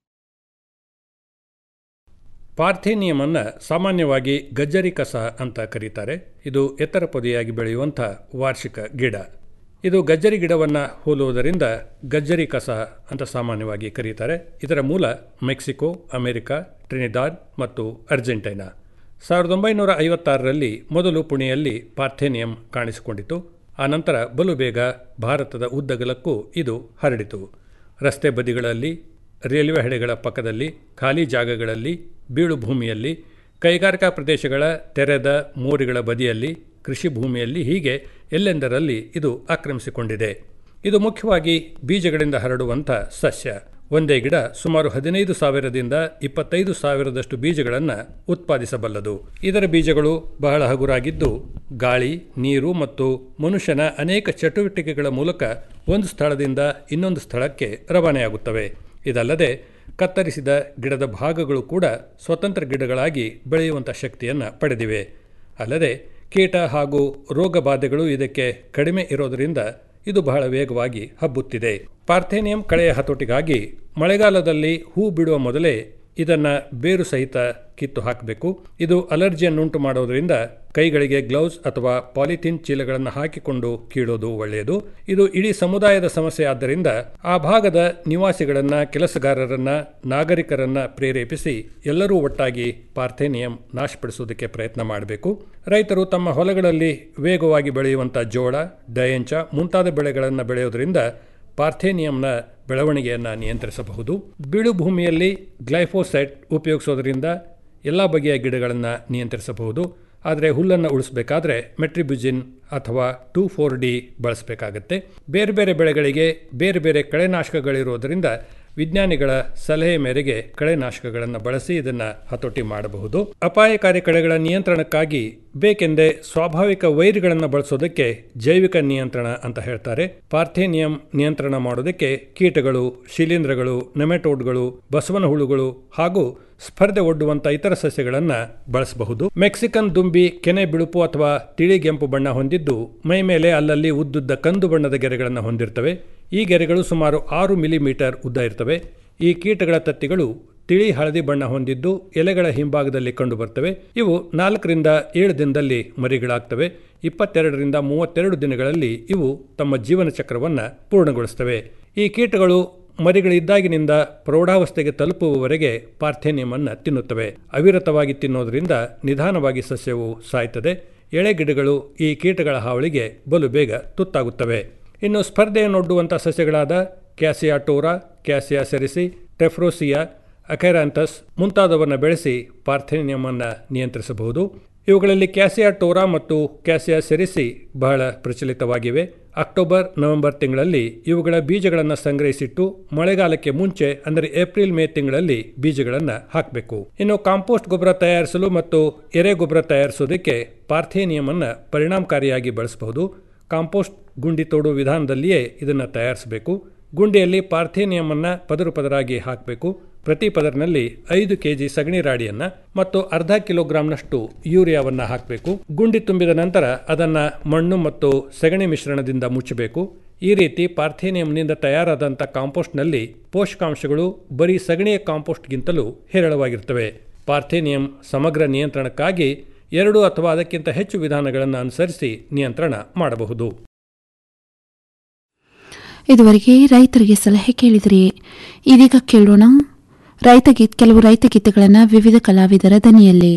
[SPEAKER 1] ಪಾರ್ಥೇನಿಯಮನ್ನು ಸಾಮಾನ್ಯವಾಗಿ ಗಜ್ಜರಿ ಕಸ ಅಂತ ಕರೀತಾರೆ ಇದು ಎತ್ತರ ಪೊದೆಯಾಗಿ ಬೆಳೆಯುವಂಥ ವಾರ್ಷಿಕ ಗಿಡ ಇದು ಗಜ್ಜರಿ ಗಿಡವನ್ನು ಹೋಲುವುದರಿಂದ ಗಜ್ಜರಿ ಕಸ ಅಂತ ಸಾಮಾನ್ಯವಾಗಿ ಕರೀತಾರೆ ಇದರ ಮೂಲ ಮೆಕ್ಸಿಕೋ ಅಮೆರಿಕ ಟ್ರಿನಿದಾದ್ ಮತ್ತು ಅರ್ಜೆಂಟೈನಾ ಸಾವಿರದ ಒಂಬೈನೂರ ಐವತ್ತಾರರಲ್ಲಿ ಮೊದಲು ಪುಣೆಯಲ್ಲಿ ಪಾರ್ಥೇನಿಯಂ ಕಾಣಿಸಿಕೊಂಡಿತು ಆನಂತರ ಬಲು ಬೇಗ ಭಾರತದ ಉದ್ದಗಲಕ್ಕೂ ಇದು ಹರಡಿತು ರಸ್ತೆ ಬದಿಗಳಲ್ಲಿ ರೈಲ್ವೆ ಹಳೆಗಳ ಪಕ್ಕದಲ್ಲಿ ಖಾಲಿ ಜಾಗಗಳಲ್ಲಿ ಬೀಳು ಭೂಮಿಯಲ್ಲಿ ಕೈಗಾರಿಕಾ ಪ್ರದೇಶಗಳ ತೆರೆದ ಮೋರಿಗಳ ಬದಿಯಲ್ಲಿ ಕೃಷಿ ಭೂಮಿಯಲ್ಲಿ ಹೀಗೆ ಎಲ್ಲೆಂದರಲ್ಲಿ ಇದು ಆಕ್ರಮಿಸಿಕೊಂಡಿದೆ ಇದು ಮುಖ್ಯವಾಗಿ ಬೀಜಗಳಿಂದ ಹರಡುವಂಥ ಸಸ್ಯ ಒಂದೇ ಗಿಡ ಸುಮಾರು ಹದಿನೈದು ಸಾವಿರದಿಂದ ಇಪ್ಪತ್ತೈದು ಸಾವಿರದಷ್ಟು ಬೀಜಗಳನ್ನು ಉತ್ಪಾದಿಸಬಲ್ಲದು ಇದರ ಬೀಜಗಳು ಬಹಳ ಹಗುರಾಗಿದ್ದು ಗಾಳಿ ನೀರು ಮತ್ತು ಮನುಷ್ಯನ ಅನೇಕ ಚಟುವಟಿಕೆಗಳ ಮೂಲಕ ಒಂದು ಸ್ಥಳದಿಂದ ಇನ್ನೊಂದು ಸ್ಥಳಕ್ಕೆ ರವಾನೆಯಾಗುತ್ತವೆ ಇದಲ್ಲದೆ ಕತ್ತರಿಸಿದ ಗಿಡದ ಭಾಗಗಳು ಕೂಡ ಸ್ವತಂತ್ರ ಗಿಡಗಳಾಗಿ ಬೆಳೆಯುವಂಥ ಶಕ್ತಿಯನ್ನು ಪಡೆದಿವೆ ಅಲ್ಲದೆ ಕೀಟ ಹಾಗೂ ರೋಗ ಬಾಧೆಗಳು ಇದಕ್ಕೆ ಕಡಿಮೆ ಇರೋದರಿಂದ ಇದು ಬಹಳ ವೇಗವಾಗಿ ಹಬ್ಬುತ್ತಿದೆ ಪಾರ್ಥೇನಿಯಂ ಕಳೆಯ ಹತೋಟಿಗಾಗಿ ಮಳೆಗಾಲದಲ್ಲಿ ಹೂ ಬಿಡುವ ಮೊದಲೇ ಇದನ್ನು ಬೇರು ಸಹಿತ ಕಿತ್ತು ಹಾಕಬೇಕು ಇದು ಅಲರ್ಜಿಯನ್ನುಂಟು ಮಾಡೋದರಿಂದ ಕೈಗಳಿಗೆ ಗ್ಲೌಸ್ ಅಥವಾ ಪಾಲಿಥೀನ್ ಚೀಲಗಳನ್ನು ಹಾಕಿಕೊಂಡು ಕೀಳೋದು ಒಳ್ಳೆಯದು ಇದು ಇಡೀ ಸಮುದಾಯದ ಸಮಸ್ಯೆ ಆದ್ದರಿಂದ ಆ ಭಾಗದ ನಿವಾಸಿಗಳನ್ನ ಕೆಲಸಗಾರರನ್ನ ನಾಗರಿಕರನ್ನ ಪ್ರೇರೇಪಿಸಿ ಎಲ್ಲರೂ ಒಟ್ಟಾಗಿ ಪಾರ್ಥೇನಿಯಂ ನಾಶಪಡಿಸುವುದಕ್ಕೆ ಪ್ರಯತ್ನ ಮಾಡಬೇಕು ರೈತರು ತಮ್ಮ ಹೊಲಗಳಲ್ಲಿ ವೇಗವಾಗಿ ಬೆಳೆಯುವಂಥ ಜೋಳ ಡಯಂಚ ಮುಂತಾದ ಬೆಳೆಗಳನ್ನು ಬೆಳೆಯೋದರಿಂದ ಪಾರ್ಥೇನಿಯಂನ ಬೆಳವಣಿಗೆಯನ್ನು ನಿಯಂತ್ರಿಸಬಹುದು ಬೀಳು ಭೂಮಿಯಲ್ಲಿ ಗ್ಲೈಫೋಸೈಟ್ ಉಪಯೋಗಿಸೋದರಿಂದ ಎಲ್ಲ ಬಗೆಯ ಗಿಡಗಳನ್ನು ನಿಯಂತ್ರಿಸಬಹುದು ಆದರೆ ಹುಲ್ಲನ್ನು ಉಳಿಸಬೇಕಾದ್ರೆ ಮೆಟ್ರಿಬ್ಯುಜಿನ್ ಅಥವಾ ಟೂ ಫೋರ್ ಡಿ ಬಳಸಬೇಕಾಗತ್ತೆ ಬೇರೆ ಬೇರೆ ಬೆಳೆಗಳಿಗೆ ಬೇರೆ ಬೇರೆ ಕಳೆನಾಶಕಗಳಿರೋದರಿಂದ ವಿಜ್ಞಾನಿಗಳ ಸಲಹೆ ಮೇರೆಗೆ ಕಳೆನಾಶಕಗಳನ್ನು ಬಳಸಿ ಇದನ್ನು ಹತೋಟಿ ಮಾಡಬಹುದು ಅಪಾಯಕಾರಿ ಕಳೆಗಳ ನಿಯಂತ್ರಣಕ್ಕಾಗಿ ಬೇಕೆಂದೇ ಸ್ವಾಭಾವಿಕ ವೈರಿಗಳನ್ನು ಬಳಸೋದಕ್ಕೆ ಜೈವಿಕ ನಿಯಂತ್ರಣ ಅಂತ ಹೇಳ್ತಾರೆ ಪಾರ್ಥೇನಿಯಂ ನಿಯಂತ್ರಣ ಮಾಡೋದಕ್ಕೆ ಕೀಟಗಳು ಶಿಲೀಂಧ್ರಗಳು ನೆಮೆಟೋಡ್ಗಳು ಬಸವನ ಹುಳುಗಳು ಹಾಗೂ ಸ್ಪರ್ಧೆ ಒಡ್ಡುವಂತ ಇತರ ಸಸ್ಯಗಳನ್ನು ಬಳಸಬಹುದು ಮೆಕ್ಸಿಕನ್ ದುಂಬಿ ಕೆನೆ ಬಿಳುಪು ಅಥವಾ ತಿಳಿಗೆಂಪು ಬಣ್ಣ ಹೊಂದಿದ್ದು ಮೈ ಮೇಲೆ ಅಲ್ಲಲ್ಲಿ ಉದ್ದುದ್ದ ಕಂದು ಬಣ್ಣದ ಗೆರೆಗಳನ್ನು ಹೊಂದಿರ್ತವೆ ಈ ಗೆರೆಗಳು ಸುಮಾರು ಆರು ಮಿಲಿಮೀಟರ್ ಉದ್ದ ಇರ್ತವೆ ಈ ಕೀಟಗಳ ತತ್ತಿಗಳು ತಿಳಿ ಹಳದಿ ಬಣ್ಣ ಹೊಂದಿದ್ದು ಎಲೆಗಳ ಹಿಂಭಾಗದಲ್ಲಿ ಕಂಡುಬರ್ತವೆ ಇವು ನಾಲ್ಕರಿಂದ ಏಳು ದಿನದಲ್ಲಿ ಮರಿಗಳಾಗ್ತವೆ ಇಪ್ಪತ್ತೆರಡರಿಂದ ಮೂವತ್ತೆರಡು ದಿನಗಳಲ್ಲಿ ಇವು ತಮ್ಮ ಜೀವನ ಚಕ್ರವನ್ನು ಪೂರ್ಣಗೊಳಿಸ್ತವೆ ಈ ಕೀಟಗಳು ಮರಿಗಳಿದ್ದಾಗಿನಿಂದ ಪ್ರೌಢಾವಸ್ಥೆಗೆ ತಲುಪುವವರೆಗೆ ಪಾರ್ಥೇನಿಯಮನ್ನು ತಿನ್ನುತ್ತವೆ ಅವಿರತವಾಗಿ ತಿನ್ನೋದರಿಂದ ನಿಧಾನವಾಗಿ ಸಸ್ಯವು ಸಾಯ್ತದೆ ಎಳೆ ಗಿಡಗಳು ಈ ಕೀಟಗಳ ಹಾವಳಿಗೆ ಬಲು ಬೇಗ ತುತ್ತಾಗುತ್ತವೆ ಇನ್ನು ಸ್ಪರ್ಧೆಯನ್ನೊಡ್ಡುವಂಥ ಸಸ್ಯಗಳಾದ Cassia tora Cassia sericea Tephrosia Achyranthes ಮುಂತಾದವನ್ನು ಬೆಳೆಸಿ ಪಾರ್ಥೇನಿಯಮನ್ನು ನಿಯಂತ್ರಿಸಬಹುದು ಇವುಗಳಲ್ಲಿ ಕ್ಯಾಸಿಯಾ ಟೋರಾ ಮತ್ತು ಕ್ಯಾಸಿಯಾ ಸೆರಿಸಿ ಬಹಳ ಪ್ರಚಲಿತವಾಗಿವೆ ಅಕ್ಟೋಬರ್ ನವೆಂಬರ್ ತಿಂಗಳಲ್ಲಿ ಇವುಗಳ ಬೀಜಗಳನ್ನು ಸಂಗ್ರಹಿಸಿಟ್ಟು ಮಳೆಗಾಲಕ್ಕೆ ಮುಂಚೆ ಅಂದರೆ ಏಪ್ರಿಲ್ ಮೇ ತಿಂಗಳಲ್ಲಿ ಬೀಜಗಳನ್ನು ಹಾಕಬೇಕು ಇನ್ನು ಕಾಂಪೋಸ್ಟ್ ಗೊಬ್ಬರ ತಯಾರಿಸಲು ಮತ್ತು ಎರೆ ಗೊಬ್ಬರ ತಯಾರಿಸೋದಕ್ಕೆ ಪಾರ್ಥೇನಿಯಮನ್ನು ಪರಿಣಾಮಕಾರಿಯಾಗಿ ಬಳಸಬಹುದು ಕಾಂಪೋಸ್ಟ್ ಗುಂಡಿ ತೋಡುವ ವಿಧಾನದಲ್ಲಿಯೇ ಇದನ್ನು ತಯಾರಿಸಬೇಕು ಗುಂಡಿಯಲ್ಲಿ ಪಾರ್ಥೇನಿಯಮನ್ನು ಪದರು ಪದರಾಗಿ ಹಾಕಬೇಕು ಪ್ರತಿ ಪದರಿನಲ್ಲಿ ಐದು ಕೆಜಿ ಸಗಣಿ ರಾಡಿಯನ್ನ ಮತ್ತು ಅರ್ಧ ಕಿಲೋಗ್ರಾಂನಷ್ಟು ಯೂರಿಯಾವನ್ನು ಹಾಕಬೇಕು ಗುಂಡಿ ತುಂಬಿದ ನಂತರ ಅದನ್ನು ಮಣ್ಣು ಮತ್ತು ಸಗಣಿ ಮಿಶ್ರಣದಿಂದ ಮುಚ್ಚಬೇಕು ಈ ರೀತಿ ಪಾರ್ಥೇನಿಯಂನಿಂದ ತಯಾರಾದಂಥ ಕಾಂಪೋಸ್ಟ್ನಲ್ಲಿ ಪೋಷಕಾಂಶಗಳು ಬರೀ ಸಗಣಿಯ ಕಾಂಪೋಸ್ಟ್ಗಿಂತಲೂ ಹೇರಳವಾಗಿರ್ತವೆ ಪಾರ್ಥೇನಿಯಂ ಸಮಗ್ರ ನಿಯಂತ್ರಣಕ್ಕಾಗಿ ಎರಡು ಅಥವಾ ಅದಕ್ಕಿಂತ ಹೆಚ್ಚು ವಿಧಾನಗಳನ್ನು ಅನುಸರಿಸಿ ನಿಯಂತ್ರಣ ಮಾಡಬಹುದು
[SPEAKER 8] ಇದುವರೆಗೆ ರೈತರಿಗೆ ಸಲಹೆ ಕೇಳಿದಿರಿ ಇದೀಗ ಕೇಳೋಣ ರೈತ ಗೀತ್ ಕೆಲವು ರೈತ ಗೀತೆಗಳನ್ನು ವಿವಿಧ ಕಲಾವಿದರ ದನಿಯಲ್ಲಿ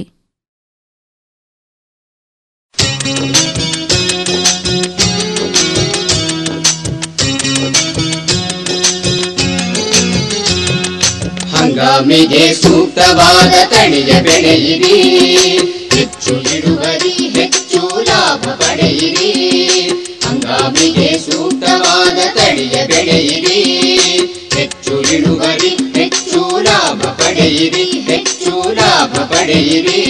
[SPEAKER 11] ಹಂಗಾಮಿಗೆ ಸೂಕ್ತವಾದ ತಳಿಯ ಬೆಳೆಯಿರಿ ಹೆಚ್ಚು ಇಳುವರಿ ಹೆಚ್ಚು ಲಾಭ ಪಡೆಯಿರಿ ಹಂಗಾಮಿಗೆ ಸೂಕ್ತವಾದ ತಳಿಯ ಬೆಳೆಯಿರಿ ಪಡೆಯಿರಿ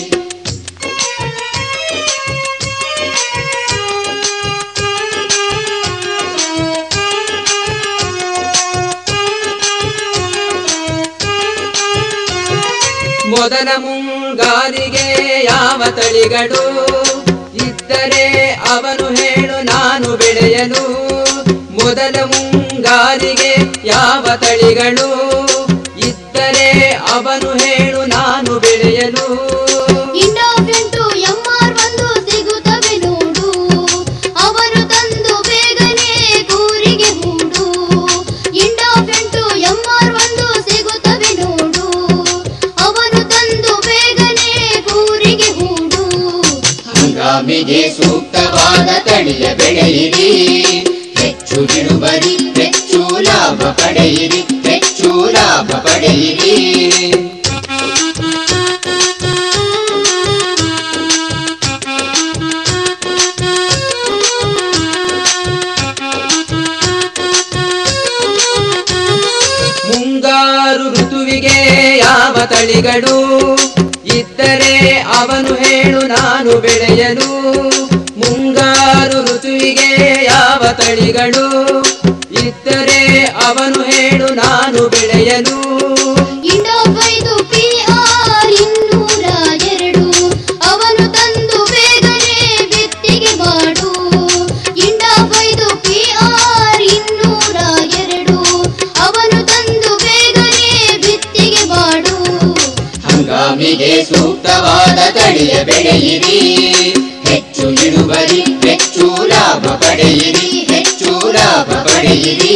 [SPEAKER 12] ಮೊದಲ ಮುಂಗಾರಿಗೆ ಯಾವ ತಳಿಗಳು ಇದ್ದರೆ ಅವನು ಹೇಳು ನಾನು ಬೆಳೆಯಲು ಮೊದಲ ಮುಂಗಾರಿಗೆ ಯಾವ ತಳಿಗಳು ಇದ್ದರೆ ಅವನು ಹೇಳು ನಾನು ಬೆಳೆಯಲು
[SPEAKER 13] ಇಂಡೋಫೆಂಟು ಎಂಆರ್ ಒಂದು ಸಿಗುತ್ತವೆ ನೋಡು ಅವನು ತಂದು ಬೇಗನೆ ಕೂರಿಗೆ ಹೂಡು ಇಂಡೋಫೆಂಟು ಎಂಆರ್ ಒಂದು ಸಿಗುತ್ತವೆ ನೋಡು ಅವನು ತಂದು ಬೇಗನೆ ಕೂರಿಗೆ ಹೂಡು
[SPEAKER 11] ಹಂಗಾಮಿಗೆ ಸೂಕ್ತವಾದ ತಳಿಯ ಬೆಳೆಯಿರಿ ಹೆಚ್ಚು ಇಳುವರಿ ಹೆಚ್ಚು ಲಾಭ ಪಡೆಯಿರಿ ಹೆಚ್ಚು ಲಾಭ ಪಡೆಯಿರಿ
[SPEAKER 12] ಮುಂಗಾರು ಋತುವಿಗೆ ಯಾವ ತಳಿಗಳು ಇದ್ದರೆ ಅವನು ಹೇಳು ನಾನು ಬೆಳೆಯಲು ಮುಂಗಾರು ಋತುವಿಗೆ ಯಾವ ತಳಿಗಳು ಇದ್ದರೆ ಅವನು ಹೇಳು ನಾನು ಬೆಳೆಯಲು
[SPEAKER 13] ಇಂಡೋಫೈದು ಪಿಆರ್ ಇನ್ನೂರ ಎರಡು ಅವನು ತಂದು ಬೇಗನೆ ಬಿತ್ತಿಗೆ ಮಾಡು ಇಂಡೋಫೈದು ಪಿಆರ್ ಇನ್ನೂರ ಎರಡು ಅವನು ತಂದು ಬೇಗನೆ ಬಿತ್ತಿಗೆ ಮಾಡು
[SPEAKER 11] ಹಂಗಾಮಿಗೆ ಸೂಕ್ತವಾದ ತಳಿಯ ಬೆಳೆಯಿರಿ ಹೆಚ್ಚು ಇಳುವರಿ ಹೆಚ್ಚು ಲಾಭ ಪಡೆಯಿರಿ ಹೆಚ್ಚು ಲಾಭ ಪಡೆಯಿರಿ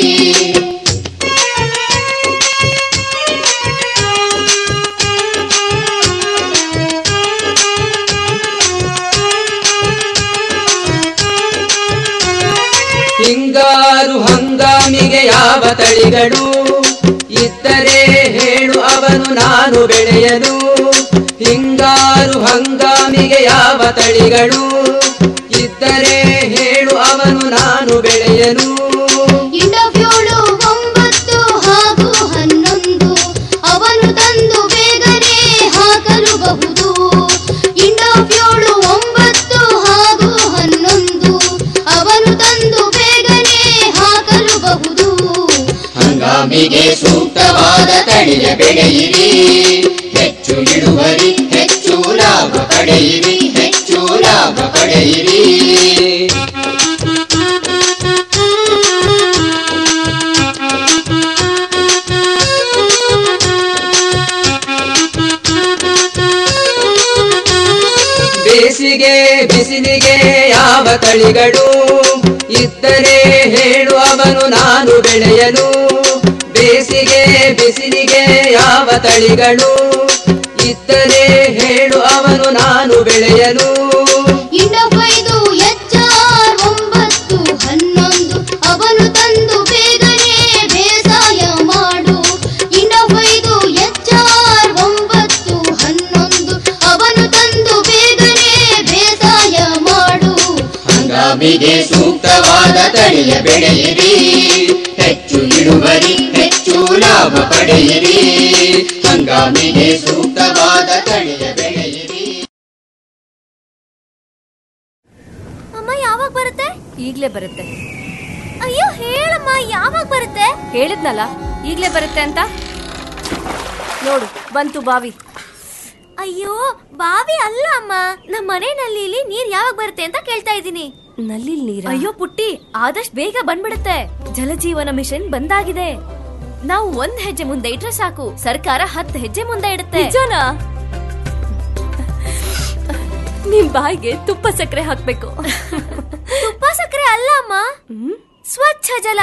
[SPEAKER 12] ಹಿಂಗಾರು ಹಂಗಾಮಿಗೆ ಯಾವ ತಳಿಗಳು ಇದ್ದರೆ ಹೇಳು ಅವನು ನಾನು ಬೆಳೆಯಲು ಹಿಂಗಾರು ಹಂಗಾಮಿಗೆ ಯಾವ ತಳಿಗಳು ಇದ್ದರೆ ಹೇಳು ಅವನು ನಾನು ಬೆಳೆಯಲು
[SPEAKER 13] ಇಂಡೋಫ್ಯೋಳು ಒಂಬತ್ತು ಹಾಗೂ ಹನ್ನೊಂದು ಅವನು ತಂದು ಬೇಗನೆ ಹಾಕಲುಬಹುದು ಇಂಡೋಫ್ಯೋಳು ಒಂಬತ್ತು ಹಾಗೂ ಹನ್ನೊಂದು ಅವನು ತಂದು ಬೇಗನೆ ಹಾಕಲುಬಹುದು
[SPEAKER 11] ಹಂಗಾಮಿಗೆ ಸೂಕ್ತವಾದ ತಳಿಯ ಬೆಳೆಯಿರಿ ಹೆಚ್ಚು ಇಳುವರಿ ಹೆಚ್ಚು ಲಾಭ ಪಡೆಯಿರಿ ಹೆಚ್ಚು ಲಾಭ ಪಡೆಯಿರಿ
[SPEAKER 12] ಬೇಸಿಗೆ ಬಿಸಿಲಿಗೆ ಯಾವ ತಳಿಗಳು ಇದ್ದರೆ ಹೇಳು ಅವನು ನಾನು ಬೆಳೆಯಲು ಬೇಸಿಗೆ ಬಿಸಿಲಿಗೆ ಯಾವ ತಳಿಗಳು ಇದ್ದರೆ ಹೇಳು ಅವನು ನಾನು ಬೆಳೆಯಲು
[SPEAKER 13] ಇಂಡೋಫೈದು ಎಚ್ಆರ್ ಒಂಬತ್ತು ಹನ್ನೊಂದು ಅವನು ತಂದು ಬೇಗನೆ ಬೇಸಾಯ ಮಾಡು ಇಂಡೋಫೈದು ಎಚ್ಆರ್ ಒಂಬತ್ತು ಹನ್ನೊಂದು ಅವನು ತಂದು ಬೇಗನೆ ಬೇಸಾಯ ಮಾಡು
[SPEAKER 11] ಹಂಗಾಮಿಗೆ ಸೂಕ್ತವಾದ ತಳಿಯ ಬೆಳೆಯಿರಿ ಹೆಚ್ಚು ಇಳುವರಿ ಹೆಚ್ಚು ಲಾಭ ಪಡೆಯಿರಿ ಹಂಗಾಮಿಗೆ ಸೂಕ್ತವಾದ ತಳಿಯ ಬೆಳೆಯಿರಿ
[SPEAKER 14] ಅಮ್ಮ ಯಾವಾಗ ಬರುತ್ತೆ ಈಗ್ಲೇ ಬರುತ್ತೆ ಅಯ್ಯೋ ಹೇಳಮ್ಮ ಯಾವಾಗ ಬರುತ್ತೆ ಹೇಳಿದ್ನಲ್ಲ ಈಗ್ಲೇ ಬರುತ್ತೆ ಅಂತ ನೋಡು ಬಂತು ಬಾವಿ ಅಯ್ಯೋ ಬಾವಿ ಅಲ್ಲ ಅಮ್ಮ ನಮ್ಮ ಮನೆ ನಲ್ಲಿಲಿ ನೀರ್ ಯಾವಾಗ ಬರುತ್ತೆ ಅಂತ ಕೇಳ್ತಾ ಇದ್ದೀನಿ ನಲ್ಲಿ ನೀರ ಅಯ್ಯೋ ಪುಟ್ಟಿ ಆದಷ್ಟು ಬೇಗ ಬಂದ್ಬಿಡುತ್ತೆ ಜಲಜೀವನ ಮಿಷನ್ ಬಂದಾಗಿದೆ ನಾವು ಒಂದ್ ಹೆಜ್ಜೆ ಮುಂದೆ ಇಟ್ರೆ ಸಾಕು ಸರ್ಕಾರ ಹತ್ತು ಹೆಜ್ಜೆ ಮುಂದೆ ಇಡುತ್ತೆ ನಿಜನಾ ನಿಮ್ ಬಾಯಿಗೆ ತುಪ್ಪ ಸಕ್ಕರೆ ಹಾಕ್ಬೇಕು ತುಪ್ಪ ಸಕ್ಕರೆ ಅಲ್ಲ ಅಮ್ಮ ಸ್ವಚ್ಛ ಜಲ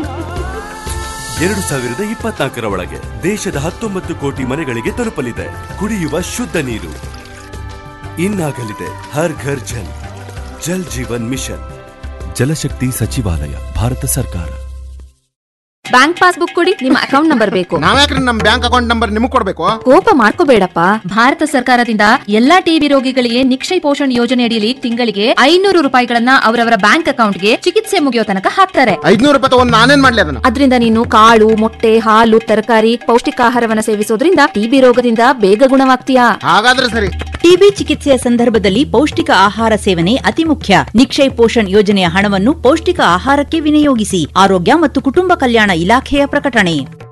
[SPEAKER 15] ಎರಡು ಸಾವಿರದ ಇಪ್ಪತ್ನಾಲ್ಕರ ಒಳಗೆ ದೇಶದ ಹತ್ತೊಂಬತ್ತು ಕೋಟಿ ಮನೆಗಳಿಗೆ ತಲುಪಲಿದೆ ಕುಡಿಯುವ ಶುದ್ಧ ನೀರು ಇನ್ನಾಗಲಿದೆ ಹರ್ ಘರ್ ಜಲ್ ಜಲ್ ಜೀವನ್ ಮಿಷನ್ ಜಲಶಕ್ತಿ ಸಚಿವಾಲಯ ಭಾರತ ಸರ್ಕಾರ
[SPEAKER 16] ಬ್ಯಾಂಕ್ ಪಾಸ್ಬುಕ್ ಕೊಡಿ ನಿಮ್ಮ ಅಕೌಂಟ್ ನಂಬರ್ ಬೇಕು
[SPEAKER 17] ನಾವ್ಯಾಕ್ರಿ ನಮ್ ಬ್ಯಾಂಕ್ ಅಕೌಂಟ್ ನಂಬರ್ ನಿಮಗ್ ಕೊಡ್ಬೇಕು
[SPEAKER 16] ಕೋಪ ಮಾಡ್ಕೋಬೇಡಪ್ಪ ಭಾರತ ಸರ್ಕಾರದಿಂದ ಎಲ್ಲಾ ಟಿಬಿ ರೋಗಿಗಳಿಗೆ ನಿಕ್ಷಯ ಪೋಷಣ್ ಯೋಜನೆ ಅಡಿಯಲ್ಲಿ ತಿಂಗಳಿಗೆ ಐನೂರು ರೂಪಾಯಿಗಳನ್ನ ಅವರವರ ಬ್ಯಾಂಕ್ ಅಕೌಂಟ್ಗೆ ಚಿಕಿತ್ಸೆ ಮುಗಿಯೋ ತನಕ ಹಾಕ್ತಾರೆ
[SPEAKER 17] ಐದ್ನೂರು ರೂಪಾಯಿ ತಗೊಂಡ್ ನಾನೇನ್ ಮಾಡ್ಲಿ ಅದನ್ನ
[SPEAKER 16] ಅದರಿಂದ ನೀನು ಕಾಳು ಮೊಟ್ಟೆ ಹಾಲು ತರಕಾರಿ ಪೌಷ್ಟಿಕಾಹಾರವನ್ನ ಸೇವಿಸೋದ್ರಿಂದ ಟಿಬಿ ರೋಗದಿಂದ ಬೇಗ ಗುಣವಾಗ್ತೀಯಾ
[SPEAKER 17] ಹಾಗಾದ್ರೆ ಸರಿ
[SPEAKER 18] ಟಿಬಿ ಚಿಕಿತ್ಸೆಯ ಸಂದರ್ಭದಲ್ಲಿ ಪೌಷ್ಟಿಕ ಆಹಾರ ಸೇವನೆ ಅತಿ ಮುಖ್ಯ ನಿಕ್ಷಯ್ ಪೋಷಣ್ ಯೋಜನೆಯ ಹಣವನ್ನು ಪೌಷ್ಟಿಕ ಆಹಾರಕ್ಕೆ ವಿನಿಯೋಗಿಸಿ ಆರೋಗ್ಯ ಮತ್ತು ಕುಟುಂಬ ಕಲ್ಯಾಣ ಇಲಾಖೆಯ ಪ್ರಕಟಣೆ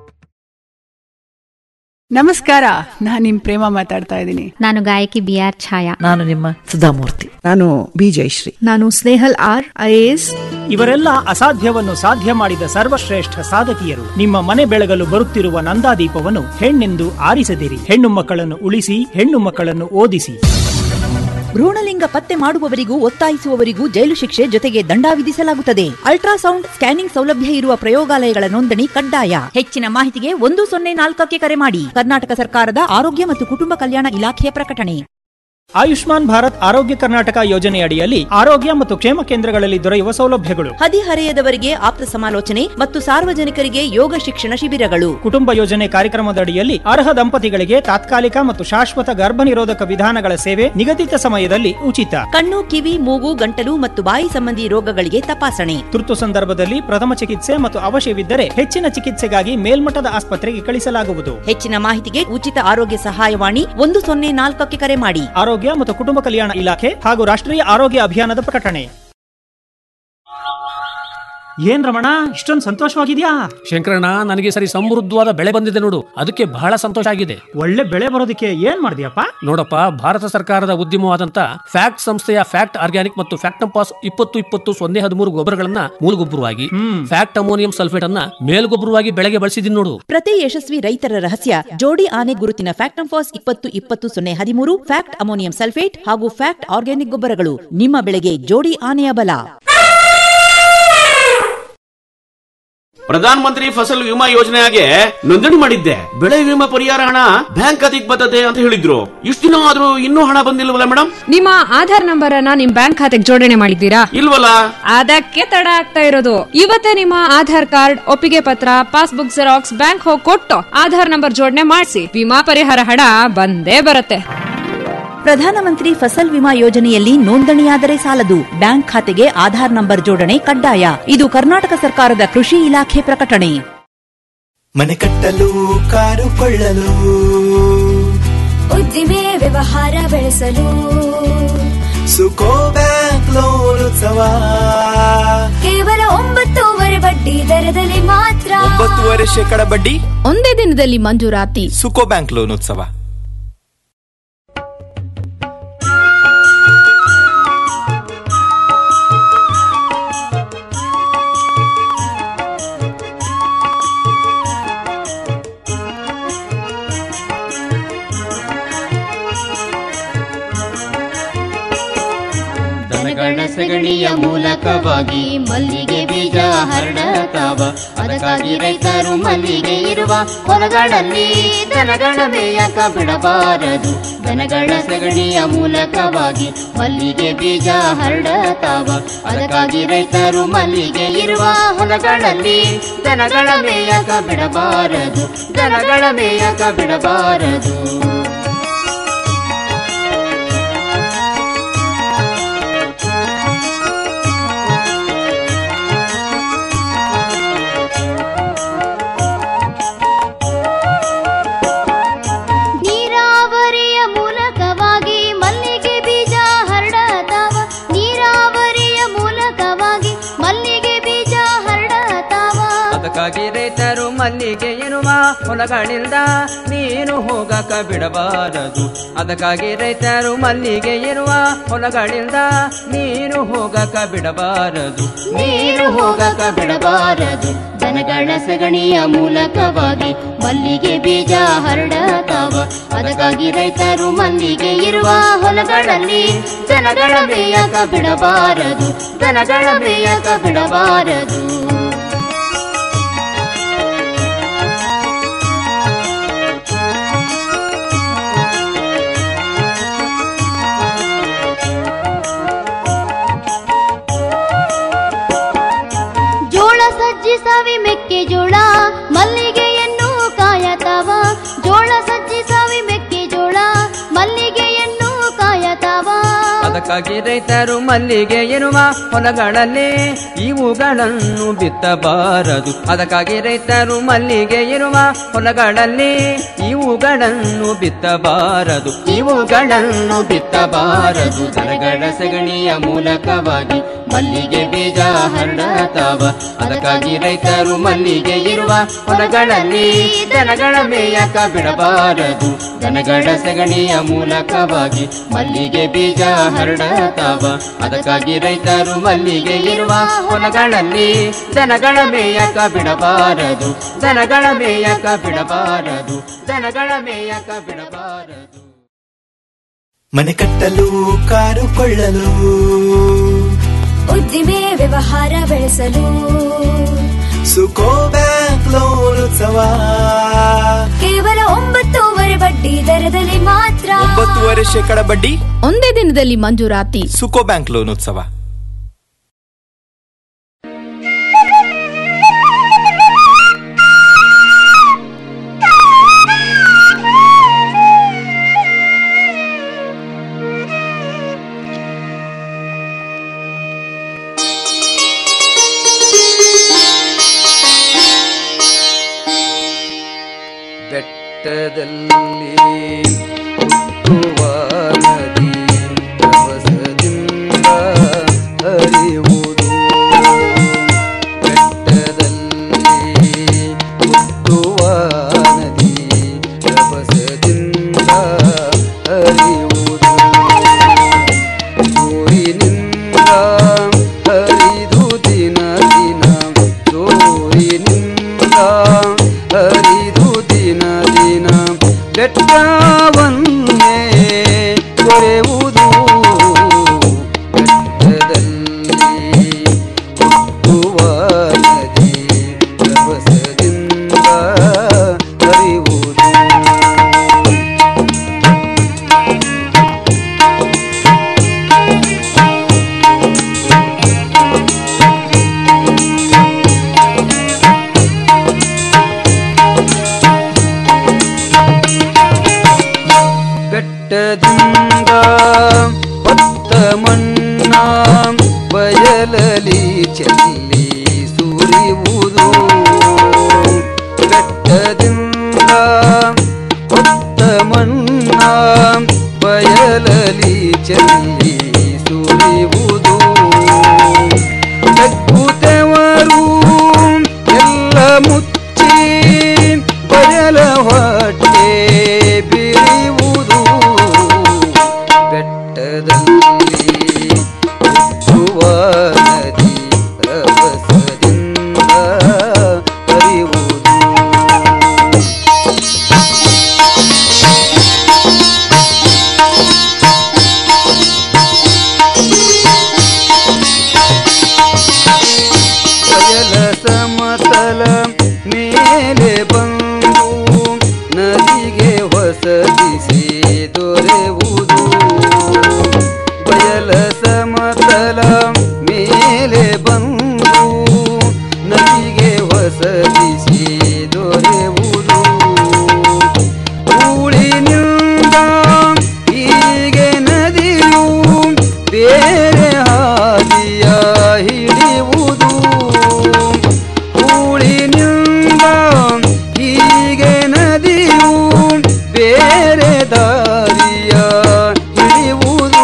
[SPEAKER 19] ನಮಸ್ಕಾರ ನಾನ್ ನಿಮ್ ಪ್ರೇಮ ಮಾತಾಡ್ತಾ ಇದ್ದೀನಿ
[SPEAKER 2] ನಾನು ಗಾಯಕಿ ಬಿ ಆರ್ ಛಾಯಾ
[SPEAKER 20] ನಾನು ನಿಮ್ಮ ಸುಧಾಮೂರ್ತಿ ನಾನು ಬಿ ಜಯಶ್ರೀ
[SPEAKER 19] ನಾನು ಸ್ನೇಹಲ್ ಆರ್ ಐಎಎಸ್
[SPEAKER 21] ಇವರೆಲ್ಲ ಅಸಾಧ್ಯವನ್ನು ಸಾಧ್ಯ ಮಾಡಿದ ಸರ್ವಶ್ರೇಷ್ಠ ಸಾಧಕಿಯರು ನಿಮ್ಮ ಮನೆ ಬೆಳಗಲು ಬರುತ್ತಿರುವ ನಂದಾದೀಪವನ್ನು ಹೆಣ್ಣೆಂದು ಆರಿಸದಿರಿ ಹೆಣ್ಣು ಮಕ್ಕಳನ್ನು ಉಳಿಸಿ ಹೆಣ್ಣು ಮಕ್ಕಳನ್ನು ಓದಿಸಿ
[SPEAKER 18] ಭ್ರೂಣಲಿಂಗ ಪತ್ತೆ ಮಾಡುವವರಿಗೂ ಒತ್ತಾಯಿಸುವವರಿಗೂ ಜೈಲು ಶಿಕ್ಷೆ ಜೊತೆಗೆ ದಂಡ ವಿಧಿಸಲಾಗುತ್ತದೆ ಅಲ್ಟ್ರಾಸೌಂಡ್ ಸ್ಕ್ಯಾನಿಂಗ್ ಸೌಲಭ್ಯ ಇರುವ ಪ್ರಯೋಗಾಲಯಗಳ ನೋಂದಣಿ ಕಡ್ಡಾಯ ಹೆಚ್ಚಿನ ಮಾಹಿತಿಗೆ ಒಂದು ಸೊನ್ನೆ ನಾಲ್ಕಕ್ಕೆ ಕರೆ ಮಾಡಿ ಕರ್ನಾಟಕ ಸರ್ಕಾರದ ಆರೋಗ್ಯ ಮತ್ತು ಕುಟುಂಬ ಕಲ್ಯಾಣ ಇಲಾಖೆಯ ಪ್ರಕಟಣೆ
[SPEAKER 21] ಆಯುಷ್ಮಾನ್ ಭಾರತ್ ಆರೋಗ್ಯ ಕರ್ನಾಟಕ ಯೋಜನೆ ಅಡಿಯಲ್ಲಿ ಆರೋಗ್ಯ ಮತ್ತು ಕ್ಷೇಮ ಕೇಂದ್ರಗಳಲ್ಲಿ ದೊರೆಯುವ ಸೌಲಭ್ಯಗಳು
[SPEAKER 18] ಹದಿಹರೆಯದವರಿಗೆ ಆಪ್ತ ಸಮಾಲೋಚನೆ ಮತ್ತು ಸಾರ್ವಜನಿಕರಿಗೆ ಯೋಗ ಶಿಕ್ಷಣ ಶಿಬಿರಗಳು
[SPEAKER 21] ಕುಟುಂಬ ಯೋಜನೆ ಕಾರ್ಯಕ್ರಮದ ಅಡಿಯಲ್ಲಿ ಅರ್ಹ ದಂಪತಿಗಳಿಗೆ ತಾತ್ಕಾಲಿಕ ಮತ್ತು ಶಾಶ್ವತ ಗರ್ಭ ನಿರೋಧಕ ವಿಧಾನಗಳ ಸೇವೆ ನಿಗದಿತ ಸಮಯದಲ್ಲಿ ಉಚಿತ
[SPEAKER 18] ಕಣ್ಣು ಕಿವಿ ಮೂಗು ಗಂಟಲು ಮತ್ತು ಬಾಯಿ ಸಂಬಂಧಿ ರೋಗಗಳಿಗೆ ತಪಾಸಣೆ
[SPEAKER 21] ತುರ್ತು ಸಂದರ್ಭದಲ್ಲಿ ಪ್ರಥಮ ಚಿಕಿತ್ಸೆ ಮತ್ತು ಅವಶ್ಯವಿದ್ದರೆ ಹೆಚ್ಚಿನ ಚಿಕಿತ್ಸೆಗಾಗಿ ಮೇಲ್ಮಟ್ಟದ ಆಸ್ಪತ್ರೆಗೆ ಕಳಿಸಲಾಗುವುದು
[SPEAKER 18] ಹೆಚ್ಚಿನ ಮಾಹಿತಿಗೆ ಉಚಿತ ಆರೋಗ್ಯ ಸಹಾಯವಾಣಿ ಒಂದು ಸೊನ್ನೆ ನಾಲ್ಕಕ್ಕೆ ಕರೆ ಮಾಡಿ
[SPEAKER 21] ಆರೋಗ್ಯ ಮತ್ತು ಕುಟುಂಬ ಕಲ್ಯಾಣ ಇಲಾಖೆ ಹಾಗೂ ರಾಷ್ಟ್ರೀಯ ಆರೋಗ್ಯ ಅಭಿಯಾನದ ಪ್ರಕಟಣೆ ಏನ್ ರಮಣ ಇಷ್ಟೊಂದು ಸಂತೋಷವಾಗಿದ್ಯಾ
[SPEAKER 22] ಶಂಕರಣ್ಣ ನನಗೆ ಸರಿ ಸಮೃದ್ಧವಾದ ಬೆಳೆ ಬಂದಿದೆ ನೋಡು ಅದಕ್ಕೆ ಬಹಳ ಸಂತೋಷ ಆಗಿದೆ
[SPEAKER 21] ಒಳ್ಳೆ ಬೆಳೆ ಬರೋದಕ್ಕೆ ಏನ್ ಮಾಡಿದ್ಯಪ್ಪ
[SPEAKER 22] ನೋಡಪ್ಪ ಭಾರತ ಸರ್ಕಾರದ ಉದ್ಯಮವಾದಂತ ಫ್ಯಾಕ್ಟ್ ಸಂಸ್ಥೆಯ ಫ್ಯಾಕ್ಟ್ ಆರ್ಗ್ಯಾನಿಕ್ ಮತ್ತು ಫ್ಯಾಕ್ಟಂಪಾಸ್ ಇಪ್ಪತ್ತು ಇಪ್ಪತ್ತು ಸೊನ್ನೆ ಹದಿಮೂರು ಗೊಬ್ಬರಗಳನ್ನ ಮೂಲಗೊಬ್ಬರವಾಗಿ ಫ್ಯಾಕ್ಟ್ ಅಮೋನಿಯಂ ಸಲ್ಫೇಟ್ ಅನ್ನ ಮೇಲ್ಗೊಬ್ಬರವಾಗಿ ಬೆಳೆಗೆ ಬಳಸಿದೀನಿ ನೋಡು
[SPEAKER 18] ಪ್ರತಿ ಯಶಸ್ವಿ ರೈತರ ರಹಸ್ಯ ಜೋಡಿ ಆನೆ ಗುರುತಿನ ಫ್ಯಾಕ್ಟಂಫಾಸ್ ಇಪ್ಪತ್ತು ಇಪ್ಪತ್ತು ಸೊನ್ನೆ ಹದಿಮೂರು ಫ್ಯಾಕ್ಟ್ ಅಮೋನಿಯಂ ಸಲ್ಫೇಟ್ ಹಾಗೂ ಫ್ಯಾಕ್ಟ್ ಆರ್ಗ್ಯಾನಿಕ್ ಗೊಬ್ಬರಗಳು ನಿಮ್ಮ ಬೆಳೆಗೆ ಜೋಡಿ ಆನೆಯ ಬಲ
[SPEAKER 23] ಪ್ರಧಾನ ಮಂತ್ರಿ ಫಸಲ್ ವಿಮಾ ಯೋಜನೆಗೆ ನೋಂದಣಿ ಮಾಡಿದ್ದೆ ಬೆಳೆ ವಿಮಾ ಪರಿಹಾರ ಹಣ ಬ್ಯಾಂಕ್ ಖಾತೆಗೆ ಬರ್ತದೆ ಅಂತ ಹೇಳಿದ್ರು ಇಷ್ಟು ದಿನ ಆದ್ರೂ ಇನ್ನೂ ಹಣ ಬಂದಿಲ್ವಲ್ಲ ಮೇಡಮ್
[SPEAKER 24] ನಿಮ್ಮ ಆಧಾರ್ ನಂಬರ್ ಅನ್ನ ನಿಮ್ ಬ್ಯಾಂಕ್ ಖಾತೆಗೆ ಜೋಡಣೆ ಮಾಡಿದ್ದೀರಾ
[SPEAKER 23] ಇಲ್ವಲ್ಲ
[SPEAKER 24] ಅದಕ್ಕೆ ತಡ ಆಗ್ತಾ ಇರೋದು ಇವತ್ತೇ ನಿಮ್ಮ ಆಧಾರ್ ಕಾರ್ಡ್ ಒಪ್ಪಿಗೆ ಪತ್ರ ಪಾಸ್ಬುಕ್ ಜೆರಾಕ್ಸ್ ಬ್ಯಾಂಕ್ ಹೋಗಿ ಕೊಟ್ಟು ಆಧಾರ್ ನಂಬರ್ ಜೋಡಣೆ ಮಾಡಿಸಿ ವಿಮಾ ಪರಿಹಾರ ಹಣ ಬಂದೇ ಬರುತ್ತೆ
[SPEAKER 18] ಪ್ರಧಾನಮಂತ್ರಿ ಫಸಲ್ ವಿಮಾ ಯೋಜನೆಯಲ್ಲಿ ನೋಂದಣಿಯಾದರೆ ಸಾಲದು ಬ್ಯಾಂಕ್ ಖಾತೆಗೆ ಆಧಾರ್ ನಂಬರ್ ಜೋಡಣೆ ಕಡ್ಡಾಯ ಇದು ಕರ್ನಾಟಕ ಸರ್ಕಾರದ ಕೃಷಿ ಇಲಾಖೆ ಪ್ರಕಟಣೆ
[SPEAKER 25] ಮನೆ ಕಟ್ಟಲು ಕಾರು ಕೊಳ್ಳಲು
[SPEAKER 13] ಉದ್ದಿಮೆ ವ್ಯವಹಾರ ಬೆಳೆಸಲು
[SPEAKER 25] ಸುಕೋ ಬ್ಯಾಂಕ್ ಲೋನ್ ಉತ್ಸವ
[SPEAKER 13] ಕೇವಲ ಒಂಬತ್ತೂವರೆ ಬಡ್ಡಿ ದರದಲ್ಲಿ ಮಾತ್ರ
[SPEAKER 25] ಒಂಬತ್ತುವರೆ ಶೇಕಡ ಬಡ್ಡಿ
[SPEAKER 26] ಒಂದೇ ದಿನದಲ್ಲಿ ಮಂಜೂರಾತಿ
[SPEAKER 25] ಸುಕೋ ಬ್ಯಾಂಕ್ ಲೋನ್ ಉತ್ಸವ
[SPEAKER 11] ದನಗಳ ಸಗಣಿಯ ಮೂಲಕವಾಗಿ ಮಲ್ಲಿಗೆ ಬೀಜ ಹರಡತಾವ ಅದಕ್ಕಾಗಿ ರೈತರು ಮಲ್ಲಿಗೆ ಇರುವ ಹೊಲಗಳಲ್ಲಿ ದನಗಳ ಮೇಯಕ ಬಿಡಬಾರದು ದನಗಳ ಸಗಣಿಯ ಮೂಲಕವಾಗಿ ಮಲ್ಲಿಗೆ ಬೀಜ ಹರಡತಾವ ಅದಕ್ಕಾಗಿ ರೈತರು ಮಲ್ಲಿಗೆ ಇರುವ ಹೊಲಗಳಲ್ಲಿ ದನಗಳ ಮೇಯಕ ಬಿಡಬಾರದು ದನಗಳ ಮೇಯಕ ಬಿಡಬಾರದು
[SPEAKER 13] ನೀರಾವರಿಯ ಮೂಲಕವಾಗಿ ಮಲ್ಲಿಗೆ ಬೀಜ ಹರಡತಾವ ನೀರಾವರಿಯ ಮೂಲಕವಾಗಿ ಮಲ್ಲಿಗೆ ಬೀಜ ಹರಡತಾವ
[SPEAKER 12] ಅದಕ್ಕಾಗಿ ರೈತರು ಮಲ್ಲಿಗೆ ಇರುವ ಹೊಲಗಳಿಂದ ನೀನು ಹೋಗಕ ಬಿಡಬಾರದು ಅದಕ್ಕಾಗಿ ರೈತರು ಮಲ್ಲಿಗೆ ಇರುವ ಹೊಲಗಳಿಂದ ನೀನು ಹೋಗಕ ಬಿಡಬಾರದು
[SPEAKER 11] ನೀರು ಹೋಗಕ ಬಿಡಬಾರದು ದನಗಳ ಸಗಣಿಯ ಮೂಲಕವಾಗಿ ಮಲ್ಲಿಗೆ ಬೀಜ ಹರಡತಾವ ಅದಕ್ಕಾಗಿ ರೈತರು ಮಲ್ಲಿಗೆ ಇರುವ ಹೊಲಗಳಲ್ಲಿ ದನಗಳ ಮೇಯಕ ಬಿಡಬಾರದು ದನಗಳ ಮೇಯಕ ಬಿಡಬಾರದು
[SPEAKER 13] ಜೋಳ ಸಜ್ಜಿ ಸಜ್ಜಿ ಸಾವಿ ಮೆಕ್ಕೆಜೋಳ ಮಲ್ಲಿಗೆಯನ್ನು ಕಾಯತಾವ ಜೋಳ ಸಜ್ಜಿ ಸಾವಿ ಮೆಕ್ಕೆಜೋಳ ಮಲ್ಲಿಗೆಯನ್ನು ಕಾಯತಾವ
[SPEAKER 12] ಅದಕ್ಕಾಗಿ ರೈತರು ಮಲ್ಲಿಗೆ ಇರುವ ಹೊಲಗಳಲ್ಲಿ ಇವುಗಳನ್ನು ಬಿತ್ತಬಾರದು ಅದಕ್ಕಾಗಿ ರೈತರು ಮಲ್ಲಿಗೆ ಇರುವ ಹೊಲಗಳಲ್ಲಿ ಇವುಗಳನ್ನು ಬಿತ್ತಬಾರದು ಇವುಗಳನ್ನು ಬಿತ್ತಬಾರದು ದನಗಳ ಸಗಣಿಯ ಮೂಲಕವಾಗಿ ಮಲ್ಲಿಗೆ ಬೀಜ ಹರಡತಾವ ಅದಕ್ಕಾಗಿ ರೈತರು ಮಲ್ಲಿಗೆ ಇರುವ ಹೊಲಗಳಲ್ಲಿ ದನಗಳ ಮೇಯಕ ಬಿಡಬಾರದು ದನಗಳ ಸಗಣಿಯ ಮೂಲಕವಾಗಿ ಮಲ್ಲಿಗೆ ಬೀಜ ಹರಡತಾವ ಅದಕ್ಕಾಗಿ ರೈತರು ಮಲ್ಲಿಗೆ ಇರುವ ಹೊಲಗಳಲ್ಲಿ ದನಗಳ ಮೇಯಕ ಬಿಡಬಾರದು ದನಗಳ ಮೇಯಕ ಬಿಡಬಾರದು ದನಗಳ ಮೇಯಕ ಬಿಡಬಾರದು
[SPEAKER 25] ಮನೆ ಕಟ್ಟಲು ಕಾರು ಕೊಳ್ಳಲು
[SPEAKER 14] ಉದ್ದಿಮೆ ವ್ಯವಹಾರ ಬೆಳೆಸಲು
[SPEAKER 25] ಸುಕೋ ಬ್ಯಾಂಕ್ ಲೋನ್ ಉತ್ಸವ
[SPEAKER 14] ಕೇವಲ ಒಂಬತ್ತೂವರೆ ಬಡ್ಡಿ ದರದಲ್ಲಿ ಮಾತ್ರ
[SPEAKER 25] ಒಂಬತ್ತುವರೆ ಶೇಕಡ ಬಡ್ಡಿ
[SPEAKER 26] ಒಂದೇ ದಿನದಲ್ಲಿ ಮಂಜೂರಾತಿ
[SPEAKER 25] ಸುಕೋ ಬ್ಯಾಂಕ್ ಲೋನ್ ಉತ್ಸವ
[SPEAKER 12] ಬೆಟ್ಟದಲ್ಲಿ ಹುಟ್ಟುವ ನದಿ ರಭಸದಿಂದ ಹರಿಯುವುದು ಬೆಟ್ಟದಲ್ಲಿ ಹುಟ್ಟುವ ನದಿ ರಭಸದಿಂದ ಹರಿಯುವುದು ಸೂರಿನಿಂದ ಹರಿದು ದಿನ ದಿನ ಸೂರಿನಿಂದ ಹರಿದು ದಿನ ದಿನ ಬೆಟ್ಟವನ್ನೇ ಕೊರೆಯುವುದು ಬೆಟ್ಟದಲ್ಲಿ ಹುಟ್ಟುವ ನದಿ ರಭಸದಿಂದ ಹರಿಯುವುದು ಬೆಟ್ಟದಿಂದ ಹೊತ್ತ ಮಣ್ಣ ಬಯಲಲಿ ಚೆಲ್ಲಿ ಸುರಿಯುವುದು ಬೆಟ್ಟದಿಂದ ಹೊತ್ತ ಮಣ್ಣ ಬಯಲಲಿ ಚೆಲ್ಲಿ ಸುರಿಯುವುದು ಬೆಕ್ಕುತ್ತವರು ಎಲ್ಲ ಮುಚ್ಚಿ ಬಯಲ ಹೊಟ್ಟೆ ಬಿರಿಯುವುದು ಬೆಟ್ಟದಲ್ಲಿ ಹುಟ್ಟುವ ನದಿ ರಭಸದಿಂದ ಹರಿಯುವುದು ಬಯಲ ಸಮತಲ ಮೇಲೆ ಬಂದು ನದಿಗೆ ಹೊಸದಿಸಿ ದೊರೆಯುವುದು ಬಯಲ ಸಮತಲ ಮೇಲೆ ಬಂದು ನದಿಗೆ ಹೊಸದಿಸಿ ದೊರೆಯುವುದು ಊಳಿನಿಂದ ಹೀಗೆ ನದಿಯು ಬೇರೆ ಹಾದಿಯ ಹಿಡಿಯುವುದು ಊಳಿನಿಂದ ಹೀಗೆ ನದಿಯು ಬೇರೆ ದಾರಿಯ ಹಿಡಿಯುವುದು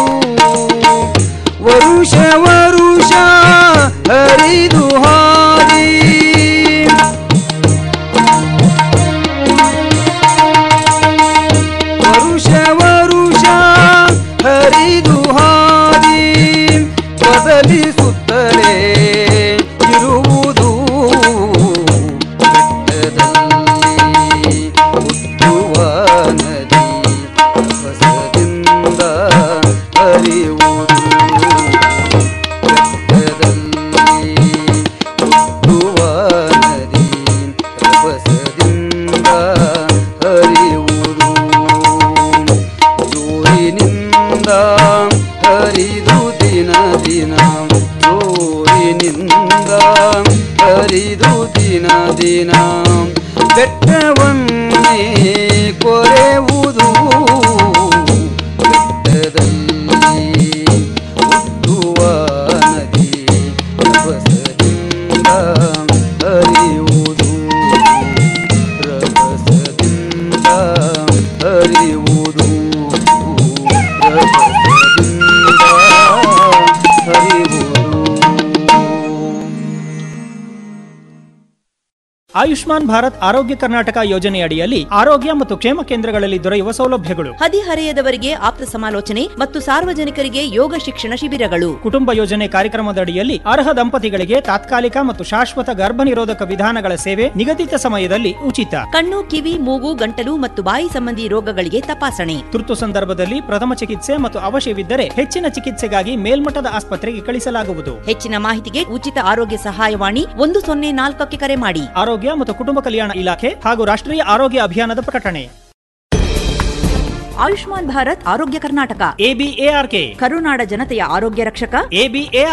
[SPEAKER 12] ವರುಷ ವರುಷ ಹರಿದು ಹಾದಿ ದಿನ ದಿನ ಬೆಟ್ಟವನ್ನೇ ಕೊರೆಯುವುದು ಬೆಟ್ಟದಲ್ಲಿ ಹುಟ್ಟುವ ನದಿ ರಭಸದಿಂದ ಹರಿಯುವುದು ರಭಸದಿಂದ ಹರಿಯುವುದು ರಭಸದಿಂದ ಹರಿಯುವುದು
[SPEAKER 21] ಆಯುಷ್ಮಾನ್ ಭಾರತ್ ಆರೋಗ್ಯ ಕರ್ನಾಟಕ ಯೋಜನೆಯಡಿಯಲ್ಲಿ ಆರೋಗ್ಯ ಮತ್ತು ಕ್ಷೇಮ ಕೇಂದ್ರಗಳಲ್ಲಿ ದೊರೆಯುವ ಸೌಲಭ್ಯಗಳು
[SPEAKER 18] ಹದಿಹರೆಯದವರಿಗೆ ಆಪ್ತ ಸಮಾಲೋಚನೆ ಮತ್ತು ಸಾರ್ವಜನಿಕರಿಗೆ ಯೋಗ ಶಿಕ್ಷಣ ಶಿಬಿರಗಳು
[SPEAKER 21] ಕುಟುಂಬ ಯೋಜನೆ ಕಾರ್ಯಕ್ರಮದಡಿಯಲ್ಲಿ ಅರ್ಹ ದಂಪತಿಗಳಿಗೆ ತಾತ್ಕಾಲಿಕ ಮತ್ತು ಶಾಶ್ವತ ಗರ್ಭ ನಿರೋಧಕ ವಿಧಾನಗಳ ಸೇವೆ ನಿಗದಿತ ಸಮಯದಲ್ಲಿ ಉಚಿತ
[SPEAKER 18] ಕಣ್ಣು ಕಿವಿ ಮೂಗು ಗಂಟಲು ಮತ್ತು ಬಾಯಿ ಸಂಬಂಧಿ ರೋಗಗಳಿಗೆ ತಪಾಸಣೆ
[SPEAKER 21] ತುರ್ತು ಸಂದರ್ಭದಲ್ಲಿ ಪ್ರಥಮ ಚಿಕಿತ್ಸೆ ಮತ್ತು ಅವಶ್ಯವಿದ್ದರೆ ಹೆಚ್ಚಿನ ಚಿಕಿತ್ಸೆಗಾಗಿ ಮೇಲ್ಮಟ್ಟದ ಆಸ್ಪತ್ರೆಗೆ ಕಳಿಸಲಾಗುವುದು
[SPEAKER 18] ಹೆಚ್ಚಿನ ಮಾಹಿತಿಗೆ ಉಚಿತ ಆರೋಗ್ಯ ಸಹಾಯವಾಣಿ ಒಂದು ಸೊನ್ನೆ ನಾಲ್ಕಕ್ಕೆ ಕರೆ ಮಾಡಿ
[SPEAKER 21] ಆರೋಗ್ಯ ಮತ್ತು ಕುಟುಂಬ ಕಲ್ಯಾಣ ಇಲಾಖೆ ಹಾಗೂ ರಾಷ್ಟ್ರೀಯ ಆರೋಗ್ಯ ಅಭಿಯಾನದ ಪ್ರಕಟಣೆ
[SPEAKER 18] ಆಯುಷ್ಮಾನ್ ಭಾರತ್ ಆರೋಗ್ಯ ಕರ್ನಾಟಕ
[SPEAKER 21] ಎಬಿಎಆರ್ಕೆ
[SPEAKER 18] ಕರುನಾಡ ಜನತೆಯ ಆರೋಗ್ಯ ರಕ್ಷಕ
[SPEAKER 21] ಎಬಿಎ